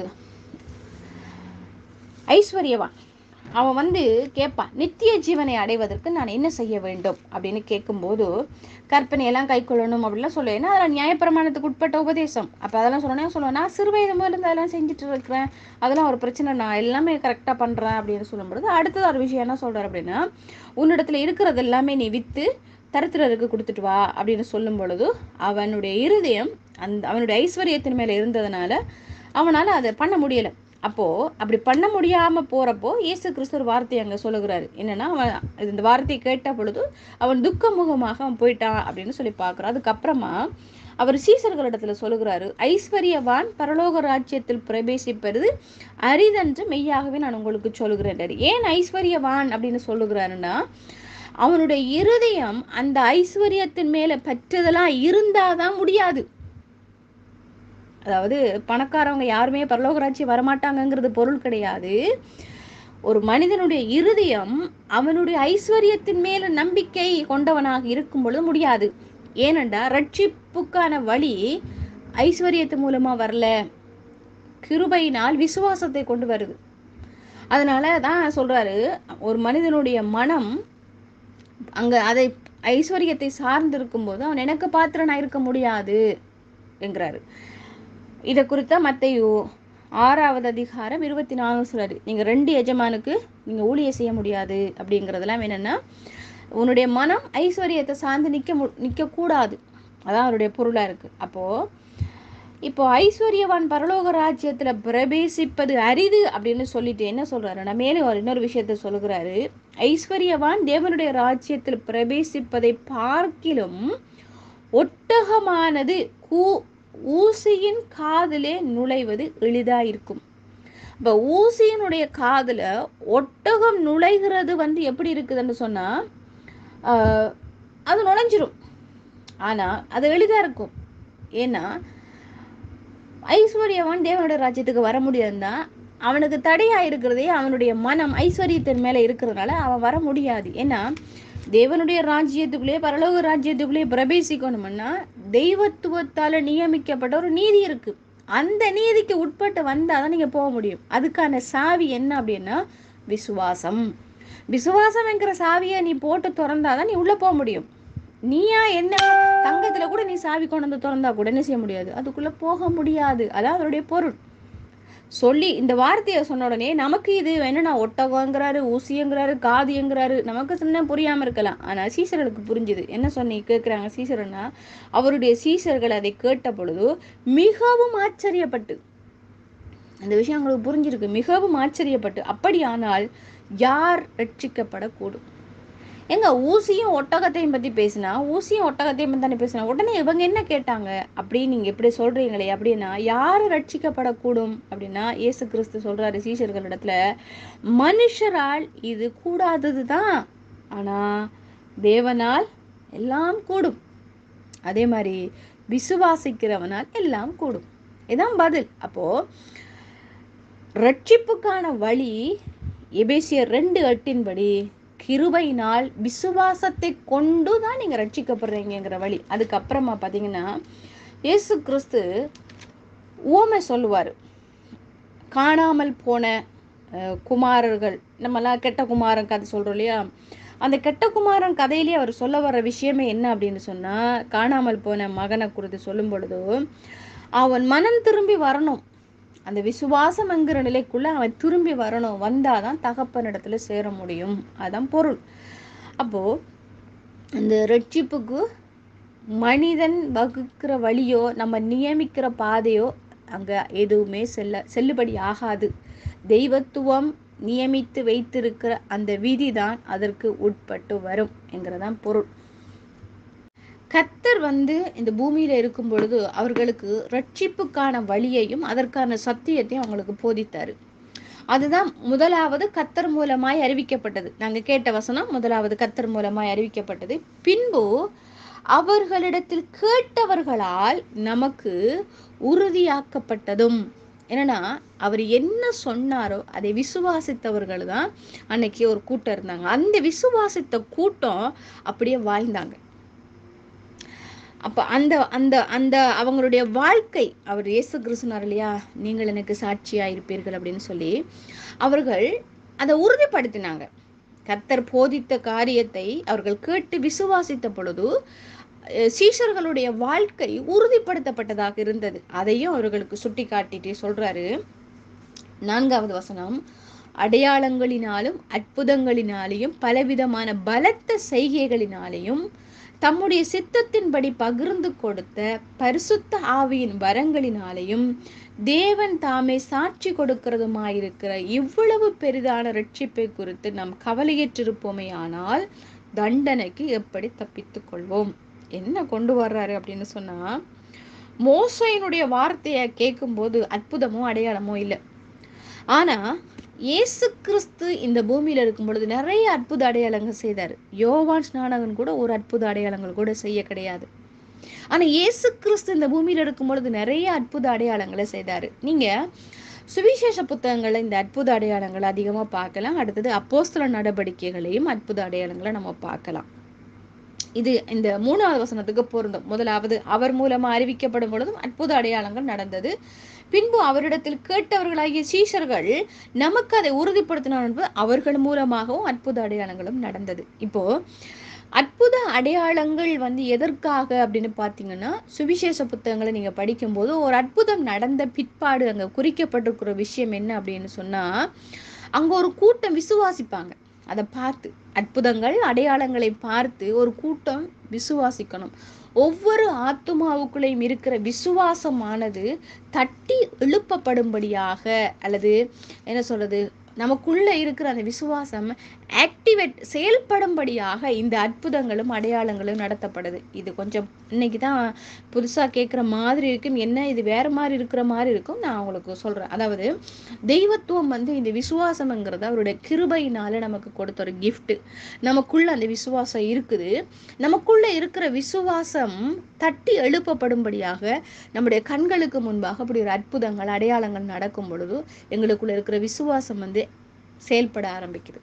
ஐஸ்வர்யவான் அவன் வந்து கேட்பான் நித்திய ஜீவனை அடைவதற்கு நான் என்ன செய்ய வேண்டும் அப்படின்னு கேட்கும்போது கற்பனை எல்லாம் கை கொள்ளணும் அப்படிலாம் சொல்லுவேன் ஏன்னா அதெல்லாம் நியாயப்பிரமாணத்துக்கு உட்பட்ட உபதேசம் அப்போ அதெல்லாம் சொல்லணும் சொல்லுவேன் நான் சிறு வயது முதல்ல இருந்து அதெல்லாம் செஞ்சுட்டு இருக்கிறேன் அதெல்லாம் ஒரு பிரச்சனை நான் எல்லாமே கரெக்டாக பண்ணுறேன் அப்படின்னு சொல்லும்பொழுது அடுத்தது ஒரு விஷயம் என்ன சொல்றாரு அப்படின்னா உன்னிடத்துல இருக்கிறது எல்லாமே நீ வித்து தரித்திரருக்கு கொடுத்துட்டு வா அப்படின்னு சொல்லும் பொழுது அவனுடைய இருதயம் அந்த அவனுடைய ஐஸ்வர்யத்தின் மேல இருந்ததுனால அவனால அதை பண்ண முடியல அப்போ அப்படி பண்ண முடியாம போறப்போ இயேசு கிறிஸ்து ஒரு வார்த்தை அங்க சொல்லுகிறாரு என்னன்னா அவன் இந்த வார்த்தையை கேட்ட பொழுது அவன் துக்க முகமாக அவன் போயிட்டான் அப்படின்னு சொல்லி பார்க்குறான் அதுக்கப்புறமா அவர் சீசர்களிடத்துல சொல்லுகிறாரு ஐஸ்வர்யவான் பரலோக ராஜ்யத்தில் பிரவேசிப்பது அரிதென்று மெய்யாகவே நான் உங்களுக்கு சொல்லுகிறேன் ஏன் ஐஸ்வர்யவான் அப்படின்னு சொல்லுகிறாருன்னா அவனுடைய இருதயம் அந்த ஐஸ்வர்யத்தின் மேல பற்றுதலா இருந்தாதான் முடியாது அதாவது பணக்காரவங்க யாருமே பரலோகராட்சி வரமாட்டாங்கங்கிறது பொருள் கிடையாது ஒரு மனிதனுடைய இருதயம் அவனுடைய ஐஸ்வர்யத்தின் மேல நம்பிக்கை கொண்டவனாக இருக்கும் பொழுது முடியாது ஏனென்றா ரட்சிப்புக்கான வழி ஐஸ்வர்யத்து மூலமா வரல கிருபையினால் விசுவாசத்தை கொண்டு வருது அதனால தான் சொல்றாரு ஒரு மனிதனுடைய மனம் அங்க அதை ஐஸ்வர்யத்தை சார்ந்து இருக்கும்போது அவன் எனக்கு பாத்திரனா இருக்க முடியாது என்கிறாரு இதை குறித்த மத்தையோ ஆறாவது அதிகாரம் இருபத்தி நாலு சொல்றாரு நீங்க ரெண்டு எஜமானுக்கு நீங்க ஊழிய செய்ய முடியாது அப்படிங்கறதெல்லாம் என்னன்னா உன்னுடைய மனம் ஐஸ்வர்யத்தை சார்ந்து நிக்க மு நிக்க கூடாது அதான் அவருடைய பொருளா இருக்கு அப்போ இப்போ ஐஸ்வர்யவான் பரலோக ராஜ்யத்துல பிரவேசிப்பது அரிது அப்படின்னு சொல்லிட்டு என்ன சொல்றாருன்னா மேலும் அவர் இன்னொரு விஷயத்த சொல்லுகிறாரு ஐஸ்வர்யவான் தேவனுடைய ராஜ்யத்தில் பிரவேசிப்பதை பார்க்கிலும் ஒட்டகமானது கூ ஊசியின் காதிலே நுழைவது எளிதா இருக்கும் இப்ப ஊசியினுடைய காதுல ஒட்டகம் நுழைகிறது வந்து எப்படி இருக்குதுன்னு சொன்னா ஆஹ், அது நுழைஞ்சிரும் ஆனா அது எளிதா இருக்கும் ஏன்னா ஐஸ்வர்யவான் தேவனுடைய ராஜ்யத்துக்கு வர முடியாதுன்னா அவனுக்கு தடையா இருக்கிறதே அவனுடைய மனம் ஐஸ்வர்யத்தின் மேல இருக்கிறதுனால அவன் வர முடியாது ஏன்னா தேவனுடைய ராஜ்யத்துக்குள்ளேயே பரலோக ராஜ்யத்துக்குள்ளேயே பிரவேசிக்கணும்னா தெய்வத்துவத்தால நியமிக்கப்பட்ட ஒரு நீதி இருக்கு அந்த நீதிக்கு உட்பட்டு வந்தாதான் நீங்க போக முடியும் அதுக்கான சாவி என்ன அப்படின்னா விசுவாசம் விசுவாசம் என்கிற சாவியை நீ போட்டு திறந்தாதான் நீ உள்ள போக முடியும் நீயா என்ன தங்கத்துல கூட நீ சாவி கொண்டு வந்து திறந்தா கூட என்ன செய்ய முடியாது அதுக்குள்ள போக முடியாது அதான் அதனுடைய பொருள் சொல்லி இந்த வார்த்தையை சொன்ன உடனே நமக்கு இது என்னன்னா ஒட்டகங்கிறாரு ஊசியங்கிறாரு காதியங்கிறாரு நமக்கு சின்ன புரியாம இருக்கலாம் ஆனா சீசர்களுக்கு புரிஞ்சுது என்ன சொன்னி கேட்கிறாங்க சீசர்னா அவருடைய சீசர்கள் அதை கேட்ட பொழுது மிகவும் ஆச்சரியப்பட்டு அந்த விஷயம் அவங்களுக்கு புரிஞ்சிருக்கு மிகவும் ஆச்சரியப்பட்டு அப்படியானால் யார் ரட்சிக்கப்படக்கூடும் எங்க ஊசியும் ஒட்டகத்தையும் பத்தி பேசினா ஊசியும் ஒட்டகத்தையும் பத்தி தானே பேசினா உடனே இவங்க என்ன கேட்டாங்க அப்படின்னு நீங்க இப்படி சொல்றீங்களே அப்படின்னா யாரு ரட்சிக்கப்படக்கூடும் அப்படின்னா இயேசு கிறிஸ்து சொல்றாரு சீஷர்களிடத்துல மனுஷரால் இது கூடாததுதான் ஆனா தேவனால் எல்லாம் கூடும் அதே மாதிரி விசுவாசிக்கிறவனால் எல்லாம் கூடும் இதான் பதில் அப்போ ரட்சிப்புக்கான வழி எபேசியர் ரெண்டு எட்டின்படி கிருபையினால் விசுவாசத்தை கொண்டு தான் நீங்க ரட்சிக்கப்படுறீங்கிற வழி அதுக்கப்புறமா பாத்தீங்கன்னா இயேசு கிறிஸ்து உவமை சொல்லுவார் காணாமல் போன அஹ், குமாரர்கள் நம்மலாம் கெட்ட குமாரன் கதை சொல்றோம் இல்லையா அந்த கெட்ட குமாரன் கதையிலேயே அவர் சொல்ல வர்ற விஷயமே என்ன அப்படின்னு சொன்னா காணாமல் போன மகனை குறித்து சொல்லும் பொழுது அவன் மனம் திரும்பி வரணும் அந்த விசுவாசம் என்கிற நிலைக்குள்ள அவன் திரும்பி வரணும் வந்தாதான் தகப்பனிடத்துல சேர முடியும் அதான் பொருள் அப்போ இந்த ரட்சிப்புக்கு மனிதன் வகுக்கிற வழியோ நம்ம நியமிக்கிற பாதையோ அங்க எதுவுமே செல்ல செல்லுபடி ஆகாது தெய்வத்துவம் நியமித்து வைத்திருக்கிற அந்த விதிதான் அதற்கு உட்பட்டு வரும் என்கிறதான் பொருள் கத்தர் வந்து இந்த பூமியில இருக்கும் பொழுது அவர்களுக்கு ரட்சிப்புக்கான வழியையும் அதற்கான சத்தியத்தையும் அவங்களுக்கு போதித்தாரு அதுதான் முதலாவது கத்தர் மூலமாய் அறிவிக்கப்பட்டது நாங்க கேட்ட வசனம் முதலாவது கத்தர் மூலமாய் அறிவிக்கப்பட்டது பின்பு அவர்களிடத்தில் கேட்டவர்களால் நமக்கு உறுதியாக்கப்பட்டதும் என்னன்னா அவர் என்ன சொன்னாரோ அதை விசுவாசித்தவர்கள் தான் அன்னைக்கு ஒரு கூட்டம் இருந்தாங்க அந்த விசுவாசித்த கூட்டம் அப்படியே வாழ்ந்தாங்க அப்ப அந்த அந்த அந்த அவங்களுடைய வாழ்க்கை அவர் இயேசு கிறிஸ்துனார் இல்லையா நீங்கள் எனக்கு சாட்சியா இருப்பீர்கள் அப்படின்னு சொல்லி அவர்கள் அதை உறுதிப்படுத்தினாங்க கர்த்தர் போதித்த காரியத்தை அவர்கள் கேட்டு விசுவாசித்த பொழுது அஹ், சீஷர்களுடைய வாழ்க்கை உறுதிப்படுத்தப்பட்டதாக இருந்தது அதையும் அவர்களுக்கு சுட்டி காட்டிட்டு சொல்றாரு நான்காவது வசனம் அடையாளங்களினாலும் அற்புதங்களினாலேயும் பலவிதமான பலத்த செய்கைகளினாலேயும் தம்முடைய சித்தத்தின்படி பகிர்ந்து கொடுத்த பரிசுத்த ஆவியின் வரங்களினாலேயும் தேவன் தாமே சாட்சி கொடுக்கிறதுமாயிருக்கிற இவ்வளவு பெரிதான ரட்சிப்பை குறித்து நாம் கவலையற்றிருப்போமே ஆனால் தண்டனைக்கு எப்படி தப்பித்துக் கொள்வோம் என்ன கொண்டு வர்றாரு அப்படின்னு சொன்னா மோசையினுடைய வார்த்தையை கேட்கும்போது அற்புதமோ அடையாளமோ இல்லை ஆனா இயேசு கிறிஸ்து இந்த பூமியில இருக்கும் பொழுது நிறைய அற்புத அடையாளங்கள் செய்தார் யோவான் ஸ்நானகன் கூட ஒரு அற்புத அடையாளங்கள் கூட செய்ய கிடையாது ஆனா இயேசு கிறிஸ்து இந்த பூமியில இருக்கும் பொழுது நிறைய அற்புத அடையாளங்களை செய்தாரு நீங்க சுவிசேஷ புத்தகங்கள்ல இந்த அற்புத அடையாளங்களை அதிகமா பார்க்கலாம் அடுத்தது அப்போஸ்தல நடவடிக்கைகளையும் அற்புத அடையாளங்களை நம்ம பார்க்கலாம் இது இந்த மூணாவது வசனத்துக்கு பொருந்தும் முதலாவது அவர் மூலமா அறிவிக்கப்படும் பொழுதும் அற்புத அடையாளங்கள் நடந்தது பின்பு அவரிடத்தில் கேட்டவர்களாகிய சீஷர்கள் நமக்கு அதை உறுதிப்படுத்தினார் என்பது அவர்கள் மூலமாகவும் அற்புத அடையாளங்களும் நடந்தது இப்போ அற்புத அடையாளங்கள் வந்து எதற்காக அப்படின்னு பார்த்தீங்கன்னா சுவிசேஷ புத்தகங்களை நீங்க படிக்கும்போது ஒரு அற்புதம் நடந்த பிற்பாடு அங்க குறிக்கப்பட்டிருக்கிற விஷயம் என்ன அப்படின்னு சொன்னா அங்க ஒரு கூட்டம் விசுவாசிப்பாங்க அதை பார்த்து அற்புதங்கள் அடையாளங்களை பார்த்து ஒரு கூட்டம் விசுவாசிக்கணும் ஒவ்வொரு ஆத்துமாவுக்குள்ளேயும் இருக்கிற விசுவாசமானது தட்டி எழுப்பப்படும்படியாக அல்லது என்ன சொல்றது நமக்குள்ள இருக்கிற அந்த விசுவாசம் ஆக்டிவேட் செயல்படும்படியாக இந்த அற்புதங்களும் அடையாளங்களும் நடத்தப்படுது இது கொஞ்சம் இன்னைக்கு தான் புதுசா கேட்குற மாதிரி இருக்கும் என்ன இது வேற மாதிரி இருக்கிற மாதிரி இருக்கும் நான் உங்களுக்கு சொல்றேன் அதாவது தெய்வத்துவம் வந்து இந்த விசுவாசம்ங்கிறது அவருடைய கிருபையினால நமக்கு கொடுத்த ஒரு gift நமக்குள்ள அந்த விசுவாசம் இருக்குது நமக்குள்ள இருக்கிற விசுவாசம் தட்டி எழுப்பப்படும்படியாக நம்முடைய கண்களுக்கு முன்பாக அப்படி ஒரு அற்புதங்கள் அடையாளங்கள் நடக்கும் பொழுது எங்களுக்குள்ள இருக்கிற விசுவாசம் வந்து செயல்பட ஆரம்பிக்குது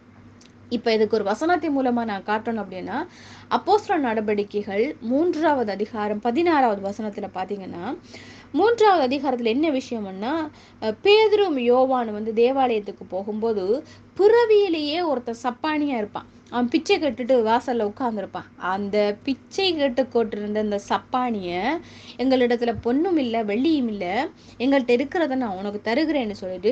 இப்ப இதுக்கு ஒரு வசனத்தின் மூலமா நான் காட்டணும் அப்படின்னா அப்போஸ்தல நடவடிக்கைகள் மூன்றாவது அதிகாரம் பதினாறாவது வசனத்துல பாத்தீங்கன்னா மூன்றாவது அதிகாரத்துல என்ன விஷயம்னா அஹ், பேதுரும் யோவான் வந்து தேவாலயத்துக்கு போகும்போது பிறவியிலேயே ஒருத்தன் சப்பானியா இருப்பான் அவன் பிச்சை கட்டுட்டு வாசல்ல உட்கார்ந்துருப்பான் அந்த பிச்சை கட்டு கொட்டிருந்த அந்த சப்பானிய எங்களிடத்துல பொண்ணும் இல்லை வெள்ளியும் இல்லை எங்கள்கிட்ட இருக்கிறத நான் உனக்கு தருகிறேன்னு சொல்லிட்டு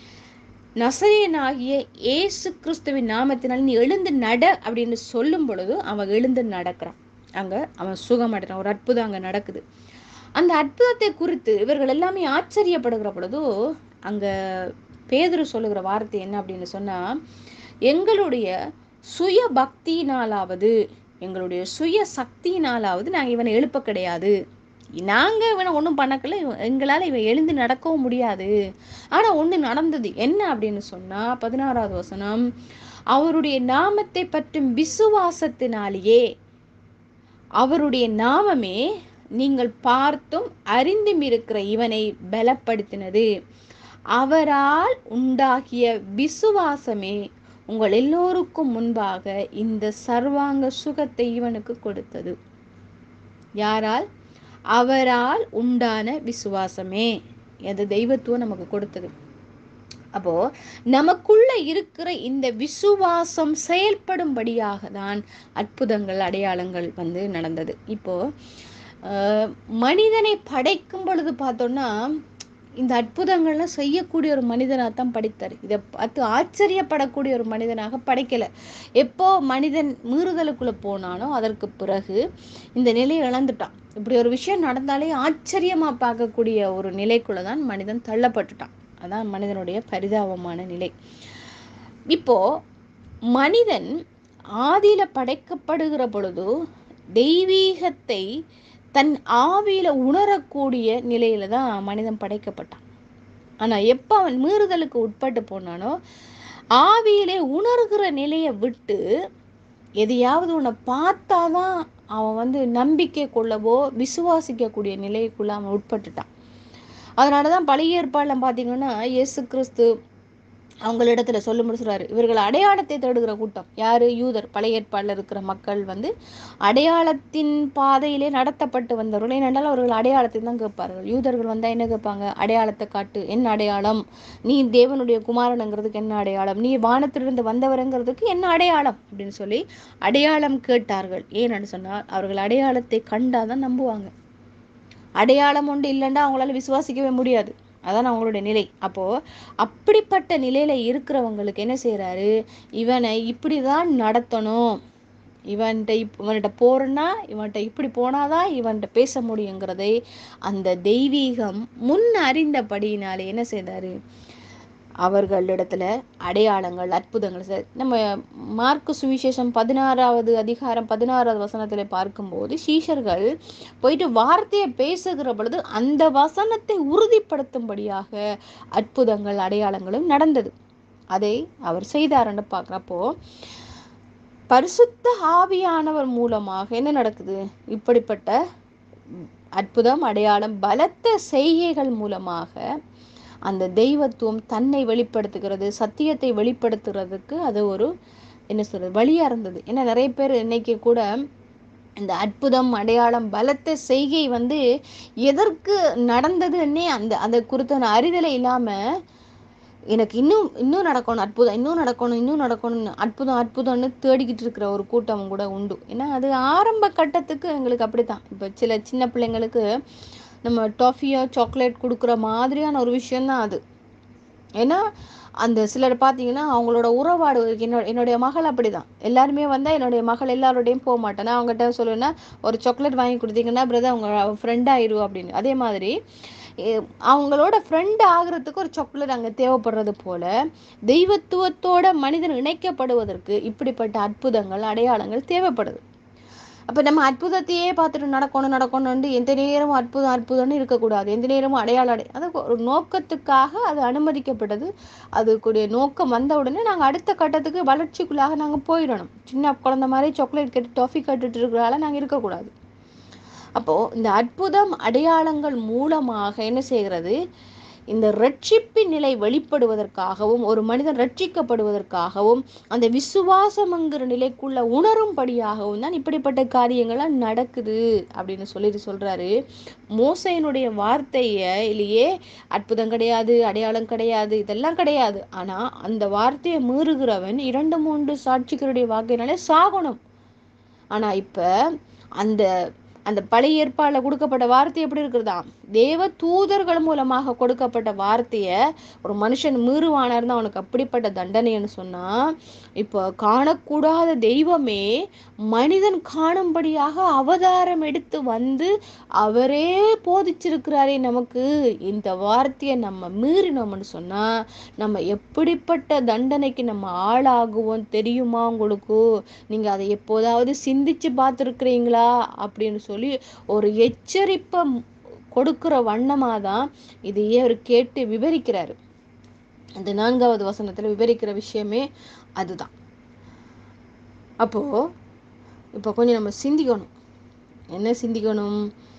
நசரேனாகிய இயேசு கிறிஸ்துவின் நாமத்தினால் நீ எழுந்து நட அப்படின்னு சொல்லும் பொழுது அவன் எழுந்து நடக்கிறான் அங்க அவன் சுகமடைறான் ஒரு அற்புதம் அங்க நடக்குது அந்த அற்புதத்தை குறித்து இவர்கள் எல்லாமே ஆச்சரியப்படுகிற பொழுது அங்க பேதுரு சொல்லுகிற வார்த்தை என்ன அப்படின்னு சொன்னா எங்களுடைய சுய பக்தியினாலாவது எங்களுடைய சுய சக்தியினாலாவது நாங்க இவனை எழுப்ப கிடையாது நாங்க இவனை ஒன்றும் பண்ணக்கல இவன் எங்களால இவன் எழுந்து நடக்கவும் முடியாது ஆனா ஒண்ணு நடந்தது என்ன அப்படின்னு சொன்னா பதினாறாவது வசனம் அவருடைய நாமத்தை பற்றும் விசுவாசத்தினாலேயே அவருடைய நாமமே நீங்கள் பார்த்தும் அறிந்தும் இருக்கிற இவனை பலப்படுத்தினது அவரால் உண்டாகிய விசுவாசமே உங்கள் எல்லோருக்கும் முன்பாக இந்த சர்வாங்க சுகத்தை இவனுக்கு கொடுத்தது யாரால் அவரால் உண்டான விசுவாசமே அது தெய்வத்துவம் நமக்கு கொடுத்தது அப்போ நமக்குள்ள இருக்கிற இந்த விசுவாசம் செயல்படும்படியாக தான் அற்புதங்கள் அடையாளங்கள் வந்து நடந்தது இப்போ ஆஹ், மனிதனை படைக்கும் பொழுது பார்த்தோம்னா இந்த அற்புதங்கள்லாம் செய்யக்கூடிய ஒரு மனிதனாக தான் படைத்தார் இதை பார்த்து ஆச்சரியப்படக்கூடிய ஒரு மனிதனாக படைக்கலை எப்போ மனிதன் மீறுதலுக்குள்ளே போனானோ அதற்கு பிறகு இந்த நிலையை இழந்துட்டான் இப்படி ஒரு விஷயம் நடந்தாலே ஆச்சரியமாக பார்க்கக்கூடிய ஒரு நிலைக்குள்ளே தான் மனிதன் தள்ளப்பட்டுட்டான் அதான் மனிதனுடைய பரிதாபமான நிலை இப்போ மனிதன் ஆதியில படைக்கப்படுகிற பொழுது தெய்வீகத்தை தன் ஆவியில உணரக்கூடிய நிலையில தான் மனிதன் படைக்கப்பட்டான் ஆனா எப்ப அவன் மீறுதலுக்கு உட்பட்டு போனானோ ஆவியிலே உணர்கிற நிலையை விட்டு எதையாவது உன்னை பார்த்தாதான் அவன் வந்து நம்பிக்கை கொள்ளவோ விசுவாசிக்கக்கூடிய நிலைக்குள்ள அவன் உட்பட்டுட்டான் அதனாலதான் பழைய ஏற்பாடுல பாத்தீங்கன்னா இயேசு கிறிஸ்து அவங்களிடத்துல சொல்ல முடிச்சுறாரு இவர்கள் அடையாளத்தை தேடுகிற கூட்டம் யாரு யூதர் பழைய ஏற்பாடுல இருக்கிற மக்கள் வந்து அடையாளத்தின் பாதையிலே நடத்தப்பட்டு வந்தவர்கள் ஏனென்றால் அவர்கள் அடையாளத்தை தான் கேட்பார்கள் யூதர்கள் வந்தா என்ன கேட்பாங்க அடையாளத்தை காட்டு என்ன அடையாளம் நீ தேவனுடைய குமாரனுங்கிறதுக்கு என்ன அடையாளம் நீ வானத்திலிருந்து வந்தவருங்கிறதுக்கு என்ன அடையாளம் அப்படின்னு சொல்லி அடையாளம் கேட்டார்கள் ஏன்னு சொன்னால் அவர்கள் அடையாளத்தை கண்டாதான் நம்புவாங்க அடையாளம் ஒன்று இல்லைன்னா அவங்களால விசுவாசிக்கவே முடியாது அதான் அவங்களுடைய நிலை அப்போ அப்படிப்பட்ட நிலையில இருக்கிறவங்களுக்கு என்ன செய்யறாரு இவனை இப்படிதான் நடத்தணும் இவன்கிட்ட இப் இவன்கிட்ட போறேன்னா இவன்கிட்ட இப்படி போனாதான் இவன்கிட்ட பேச முடியுங்கிறதை அந்த தெய்வீகம் முன் அறிந்தபடியினாலே என்ன செய்தாரு அவர்களிடத்துல அடையாளங்கள் அற்புதங்கள் செ- நம்ம மார்க்கு சுவிசேஷம் பதினாறாவது அதிகாரம் பதினாறாவது வசனத்துல பார்க்கும்போது சீஷர்கள் போயிட்டு வார்த்தையை பேசுகிற பொழுது அந்த வசனத்தை உறுதிப்படுத்தும்படியாக அற்புதங்கள் அடையாளங்களும் நடந்தது அதை அவர் செய்தாருன்னு பார்க்குறப்போ பரிசுத்த ஆவியானவர் மூலமாக என்ன நடக்குது இப்படிப்பட்ட அற்புதம் அடையாளம் பலத்த செய்கைகள் மூலமாக அந்த தெய்வத்துவம் தன்னை வெளிப்படுத்துகிறது சத்தியத்தை வெளிப்படுத்துறதுக்கு அது ஒரு என்ன சொல்றது வழியா இருந்தது ஏன்னா நிறைய பேர் இன்னைக்கு கூட இந்த அற்புதம் அடையாளம் பலத்த செய்கை வந்து எதற்கு நடந்ததுன்னே அந்த அந்த குறித்தான அறிதலை இல்லாம எனக்கு இன்னும் இன்னும் நடக்கணும் அற்புதம் இன்னும் நடக்கணும் இன்னும் நடக்கணும்னு அற்புதம் அற்புதம்னு தேடிக்கிட்டு இருக்கிற ஒரு கூட்டம் கூட உண்டு ஏன்னா அது ஆரம்ப கட்டத்துக்கு எங்களுக்கு அப்படித்தான் இப்போ சில சின்ன பிள்ளைங்களுக்கு நம்ம டாஃபியோ சாக்லேட் கொடுக்குற மாதிரியான ஒரு விஷயம்தான் அது ஏன்னா அந்த சிலர் பார்த்தீங்கன்னா அவங்களோட உறவாடு என்னோட என்னுடைய மகள் அப்படிதான் எல்லாருமே வந்தால் என்னுடைய மகள் எல்லாரோடையும் போக மாட்டேன் நான் அவங்ககிட்ட சொல்லுவேன்னா ஒரு சாக்லேட் வாங்கி கொடுத்தீங்கன்னா பிரதர் அவங்க ஃப்ரெண்ட் ஆயிரும் அப்படின்னு அதே மாதிரி எ- அவங்களோட ஃப்ரெண்ட் ஆகுறதுக்கு ஒரு சாக்லேட் அங்கே தேவைப்படுறது போல தெய்வத்துவத்தோட மனிதன் இணைக்கப்படுவதற்கு இப்படிப்பட்ட அற்புதங்கள் அடையாளங்கள் தேவைப்படுது அப்ப நம்ம அற்புதத்தையே பார்த்துட்டு நடக்கணும் நடக்கணும்னு எந்த நேரமும் அற்புதம் அற்புதம்னு இருக்கக்கூடாது எந்த நேரமும் அடையாளம் அடை அது ஒரு நோக்கத்துக்காக அது அனுமதிக்கப்பட்டது அதுக்குடைய நோக்கம் வந்த உடனே நாங்க அடுத்த கட்டத்துக்கு வளர்ச்சிக்குள்ளாக நாங்க போயிடணும் சின்ன குழந்தை மாதிரி சாக்லேட் கேட்டு டாஃபி கேட்டுட்டு இருக்கிறால நாங்க இருக்கக்கூடாது அப்போ இந்த அற்புதம் அடையாளங்கள் மூலமாக என்ன செய்கிறது இந்த ரட்சிப்பின் நிலை வெளிப்படுவதற்காகவும் ஒரு மனிதன் ரட்சிக்கப்படுவதற்காகவும் அந்த விசுவாசம்ங்கிற நிலைக்குள்ள உணரும்படியாகவும் தான் இப்படிப்பட்ட காரியங்கள்லாம் நடக்குது அப்படின்னு சொல்லிட்டு சொல்றாரு மோசையினுடைய வார்த்தையிலேயே அற்புதம் கிடையாது அடையாளம் கிடையாது இதெல்லாம் கிடையாது ஆனா அந்த வார்த்தையை மீறுகிறவன் இரண்டு மூன்று சாட்சிகளுடைய வாக்கினாலே சாகணும் ஆனா இப்ப அந்த அந்த பழைய ஏற்பாடுல கொடுக்கப்பட்ட வார்த்தை எப்படி இருக்கிறதா தேவ தூதர்கள் மூலமாக கொடுக்கப்பட்ட வார்த்தைய ஒரு மனுஷன் மீறுவானா இருந்தா அவனுக்கு அப்படிப்பட்ட தண்டனைன்னு சொன்னா இப்போ காணக்கூடாத தெய்வமே மனிதன் காணும்படியாக அவதாரம் எடுத்து வந்து அவரே போதிச்சிருக்கிறாரே நமக்கு இந்த வார்த்தையை நம்ம மீறினோம்னு சொன்னா நம்ம எப்படிப்பட்ட தண்டனைக்கு நம்ம ஆளாகுவோம் தெரியுமா உங்களுக்கு நீங்க அதை எப்போதாவது சிந்திச்சு பார்த்துருக்கிறீங்களா அப்படின்னு சொல்லி ஒரு எச்சரிப்பை கொடுக்கிற வண்ணமாக தான் இதையே அவர் கேட்டு விவரிக்கிறாரு அந்த நான்காவது வசனத்துல விவரிக்கிற விஷயமே அதுதான் அப்போ இப்போ கொஞ்சம் நம்ம சிந்திக்கணும் என்ன சிந்திக்கணும்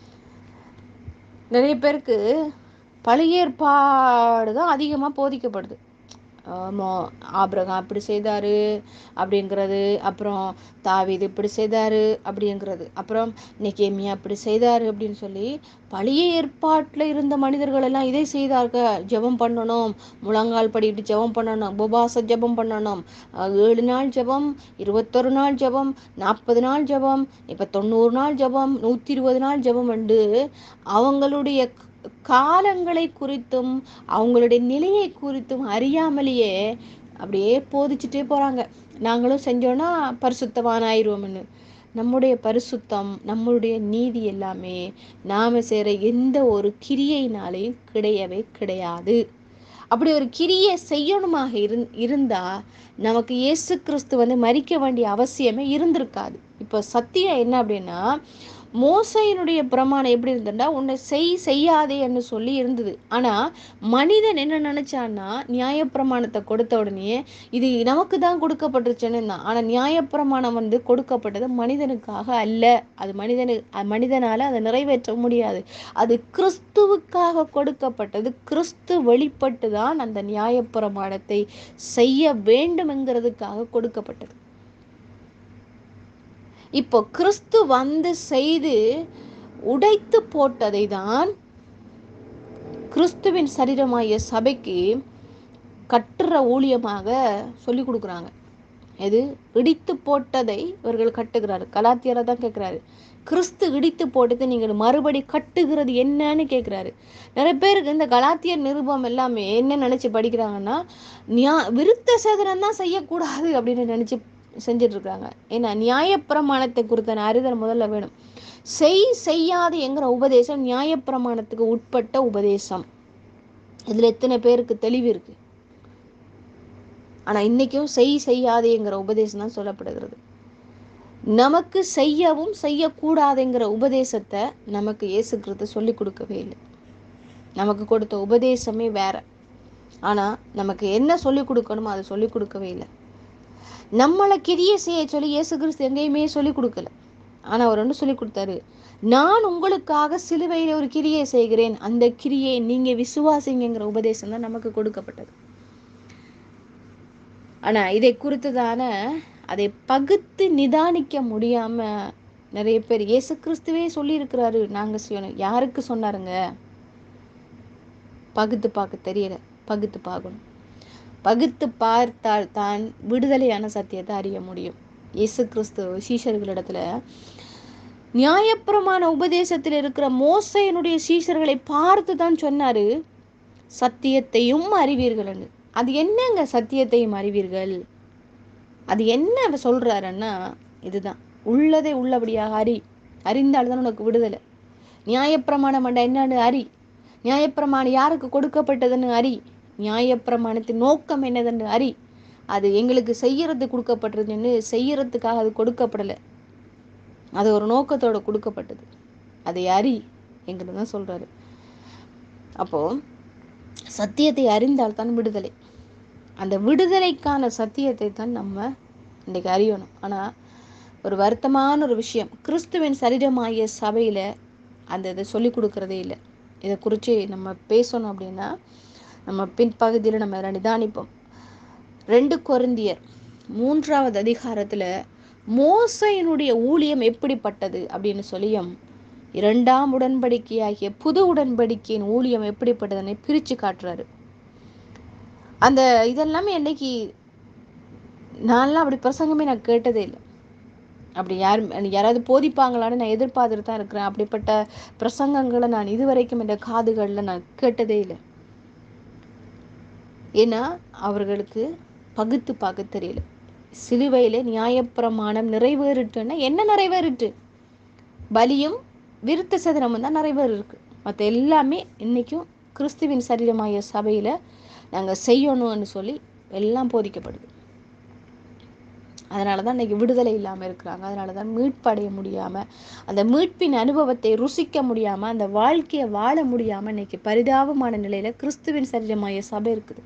நிறைய பேருக்கு பழைய ஏற்பாடு தான் அதிகமாக போதிக்கப்படுது ஆமா ஆபிரகாம் இப்படி செய்தாரு அப்படிங்கிறது அப்புறம் தாவீது இப்படி செய்தாரு அப்படிங்கிறது அப்புறம் நெகேமியா இப்படி செய்தாரு அப்படின்னு சொல்லி பழைய ஏற்பாட்டில் இருந்த மனிதர்கள் எல்லாம் இதை செய்தார்கள் ஜெபம் பண்ணணும் முழங்கால் படிட்டு ஜெபம் பண்ணணும் உபவாச ஜெபம் பண்ணணும் அஹ் ஏழு நாள் ஜெபம் இருபத்தொரு நாள் ஜெபம் நாற்பது நாள் ஜெபம் இப்போ தொண்ணூறு நாள் ஜெபம் நூற்றி இருபது நாள் ஜெபம் உண்டு அவங்களுடைய காலங்களை குறித்தும் அவங்களுடைய நிலையை குறித்தும் அறியாமலேயே அப்படியே போதிச்சுட்டே போறாங்க நாங்களும் செஞ்சோன்னா பரிசுத்தவான் ஆயிடுவோம்னு நம்முடைய பரிசுத்தம் நம்மளுடைய நீதி எல்லாமே நாம செய்கிற எந்த ஒரு கிரியையினாலையும் கிடையவே கிடையாது அப்படி ஒரு கிரியை செய்யணுமாக இருந் இருந்தா நமக்கு இயேசு கிறிஸ்து வந்து மறிக்க வேண்டிய அவசியமே இருந்திருக்காது இப்போ சத்தியம் என்ன அப்படின்னா மோசையினுடைய பிரமாணம் எப்படி இருந்ததுன்னா உன்னை செய் செய்யாதேன்னு சொல்லி இருந்தது ஆனா மனிதன் என்ன நினைச்சான்னா நியாயப்பிரமாணத்தை கொடுத்த உடனே இது நமக்கு தான் கொடுக்கப்பட்டுருச்சுன்னு தான் ஆனா நியாயப்பிரமாணம் வந்து கொடுக்கப்பட்டது மனிதனுக்காக அல்ல அது மனிதனு அ- மனிதனால அதை நிறைவேற்ற முடியாது அது கிறிஸ்துவுக்காக கொடுக்கப்பட்டது கிறிஸ்து வெளிப்பட்டு தான் அந்த நியாயப்பிரமாணத்தை செய்ய வேண்டும்ங்கிறதுக்காக கொடுக்கப்பட்டது இப்போ கிறிஸ்து வந்து செய்து உடைத்து போட்டதை தான் கிறிஸ்துவின் சரீரமாகிய சபைக்கு கட்டுற ஊழியமாக சொல்லி கொடுக்குறாங்க எது இடித்து போட்டதை இவர்கள் கட்டுகிறாரு கலாத்தியரை தான் கேட்குறாரு கிறிஸ்து இடித்து போட்டதை நீங்கள் மறுபடி கட்டுகிறது என்னன்னு கேட்குறாரு நிறைய பேருக்கு இந்த கலாத்தியர் நிருபம் எல்லாமே என்ன நினைச்சு படிக்கிறாங்கன்னா நியா விருத்த சேதனம் தான் செய்யக்கூடாது அப்படின்னு நினைச்சு செஞ்சுட்டு இருக்காங்க ஏன்னா நியாயப்பிரமாணத்தை குறித்த அறிதல் முதல்ல வேணும் செய் செய்யாது என்கிற உபதேசம் நியாயப்பிரமாணத்துக்கு உட்பட்ட உபதேசம் இதுல எத்தனை பேருக்கு தெளிவு இருக்கு ஆனா இன்னைக்கும் செய் செய்யாதேங்கிற உபதேசம் தான் சொல்லப்படுகிறது நமக்கு செய்யவும் செய்யக்கூடாதுங்கிற உபதேசத்தை நமக்கு இயேசு கிறிஸ்து சொல்லி கொடுக்கவே இல்லை நமக்கு கொடுத்த உபதேசமே வேற ஆனா நமக்கு என்ன சொல்லி கொடுக்கணுமோ அதை சொல்லி கொடுக்கவே இல்லை நம்மளை கிரியை செய்ய சொல்லி இயேசு கிறிஸ்து எங்கேயுமே சொல்லி கொடுக்கல ஆனா அவர் ஒன்று சொல்லி கொடுத்தாரு நான் உங்களுக்காக சிலுவையில ஒரு கிரியை செய்கிறேன் அந்த கிரியை நீங்க விசுவாசிங்கிற உபதேசம் தான் நமக்கு கொடுக்கப்பட்டது ஆனா இதை குறித்துதான அதை பகுத்து நிதானிக்க முடியாம நிறைய பேர் இயேசு கிறிஸ்துவே சொல்லி இருக்கிறாரு நாங்க செய்யணும் யாருக்கு சொன்னாருங்க பகுத்து பார்க்க தெரியல பகுத்து பார்க்கணும் பகுத்து பார்த்தால் தான் விடுதலையான சத்தியத்தை அறிய முடியும் இயேசு கிறிஸ்து சீஷர்களிடத்துல நியாயப்பிரமாண உபதேசத்தில் இருக்கிற மோசையனுடைய சீஷர்களை பார்த்து தான் சொன்னாரு சத்தியத்தையும் அறிவீர்கள்னு அது என்னங்க சத்தியத்தையும் அறிவீர்கள் அது என்ன அவர் சொல்றாருன்னா இதுதான் உள்ளதை உள்ளபடியாக அறி அறிந்தால்தான் உனக்கு விடுதலை நியாயப்பிரமாணம் அண்டா என்னன்னு அறி நியாயப்பிரமாணம் யாருக்கு கொடுக்கப்பட்டதுன்னு அறி நியாயப்பிரமாணத்தின் நோக்கம் என்னதுன்னு அறி அது எங்களுக்கு செய்யறது கொடுக்கப்பட்டதுன்னு செய்யறதுக்காக அது கொடுக்கப்படலை அது ஒரு நோக்கத்தோட கொடுக்கப்பட்டது அதை அறி என்கிறது தான் சொல்றாரு அப்போ சத்தியத்தை அறிந்தால் தான் விடுதலை அந்த விடுதலைக்கான சத்தியத்தை தான் நம்ம இன்னைக்கு அறியணும் ஆனா ஒரு வருத்தமான ஒரு விஷயம் கிறிஸ்துவின் சரீரமாகிய சபையில அந்த இதை சொல்லி கொடுக்கறதே இல்லை இதை குறித்து நம்ம பேசணும் அப்படின்னா நம்ம பின்பகுதியில் நம்ம இதை நிதானிப்போம் ரெண்டு கொரிந்தியர் மூன்றாவது அதிகாரத்துல மோசையினுடைய ஊழியம் எப்படிப்பட்டது அப்படின்னு சொல்லியும் இரண்டாம் உடன்படிக்கையாகிய புது உடன்படிக்கையின் ஊழியம் எப்படிப்பட்டதுன்னு பிரிச்சு காட்டுறாரு அந்த இதெல்லாமே என்னைக்கு நான்லாம் அப்படி பிரசங்கமே நான் கேட்டதே இல்லை அப்படி யார் யாராவது போதிப்பாங்களான்னு நான் எதிர்பார்த்துட்டு தான் இருக்கிறேன் அப்படிப்பட்ட பிரசங்கங்களை நான் இதுவரைக்கும் இந்த காதுகளில் நான் கேட்டதே இல்லை ஏன்னா அவர்களுக்கு பகுத்து பார்க்க தெரியல சிலுவையில நியாயப்பிரமாணம் நிறைவேறிட்டுன்னா என்ன நிறைவேறிட்டு பலியும் விருத்த சதனமும் தான் நிறைவேறு இருக்கு மற்ற எல்லாமே இன்னைக்கும் கிறிஸ்துவின் சரீரமாகிய சபையில நாங்க செய்யணும்னு சொல்லி எல்லாம் போதிக்கப்படுது அதனால தான் இன்னைக்கு விடுதலை இல்லாமல் இருக்கிறாங்க அதனால தான் மீட்படைய முடியாமல் அந்த மீட்பின் அனுபவத்தை ருசிக்க முடியாமல் அந்த வாழ்க்கையை வாழ முடியாமல் இன்னைக்கு பரிதாபமான நிலையில கிறிஸ்துவின் சரீரமாய சபை இருக்குது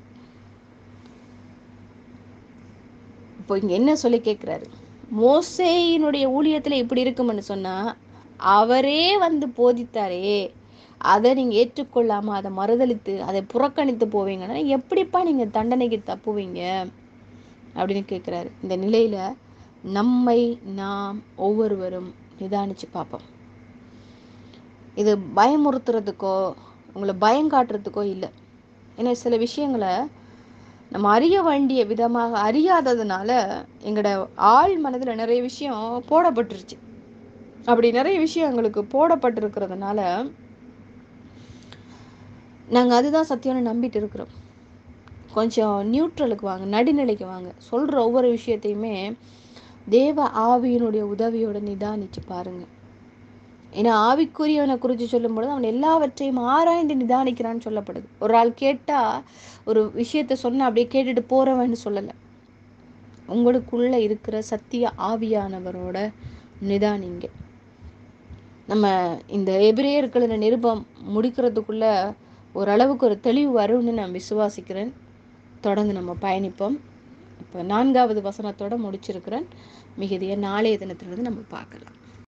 இப்போ இங்க என்ன சொல்லி கேட்குறாரு மோசேயினுடைய ஊழியத்துல இப்படி இருக்கும்னு சொன்னா அவரே வந்து போதித்தாரே அதை நீங்க ஏற்றுக்கொள்ளாம அதை மறுதலித்து அதை புறக்கணித்து போவீங்கன்னா எப்படிப்பா நீங்க தண்டனைக்கு தப்புவீங்க அப்படின்னு கேட்குறாரு இந்த நிலையில நம்மை நாம் ஒவ்வொருவரும் நிதானிச்சு பார்ப்போம் இது பயமுறுத்துறதுக்கோ உங்களை பயம் காட்டுறதுக்கோ இல்லை ஏன்னா சில விஷயங்களை நம்ம அறிய வேண்டிய விதமாக அறியாததுனால எங்களோட ஆள் மனதுல நிறைய விஷயம் போடப்பட்டுருச்சு அப்படி நிறைய விஷயம் எங்களுக்கு போடப்பட்டிருக்கிறதுனால நாங்கள் அதுதான் சத்தியம்னு நம்பிட்டு இருக்கிறோம் கொஞ்சம் நியூட்ரலுக்கு வாங்க நடுநிலைக்கு வாங்க சொல்கிற ஒவ்வொரு விஷயத்தையுமே தேவ ஆவியினுடைய உதவியோட நிதானிச்சு பாருங்க ஏன்னா ஆவிக்குரியவனை குறித்து சொல்லும் பொழுது அவன் எல்லாவற்றையும் ஆராய்ந்து நிதானிக்கிறான்னு சொல்லப்படுது ஒரு ஆள் கேட்டா ஒரு விஷயத்த சொன்ன அப்படியே கேட்டுட்டு போறவன்னு சொல்லலை உங்களுக்குள்ள இருக்கிற சத்திய ஆவியானவரோட நிதானிங்க நம்ம இந்த எபிரேயர்களின் நிருபம் முடிக்கிறதுக்குள்ள ஓரளவுக்கு ஒரு தெளிவு வரும்னு நான் விசுவாசிக்கிறேன் தொடர்ந்து நம்ம பயணிப்போம் இப்போ நான்காவது வசனத்தோட முடிச்சிருக்கிறேன் மிகுதிய நாளைய தினத்திலிருந்து நம்ம பார்க்கலாம்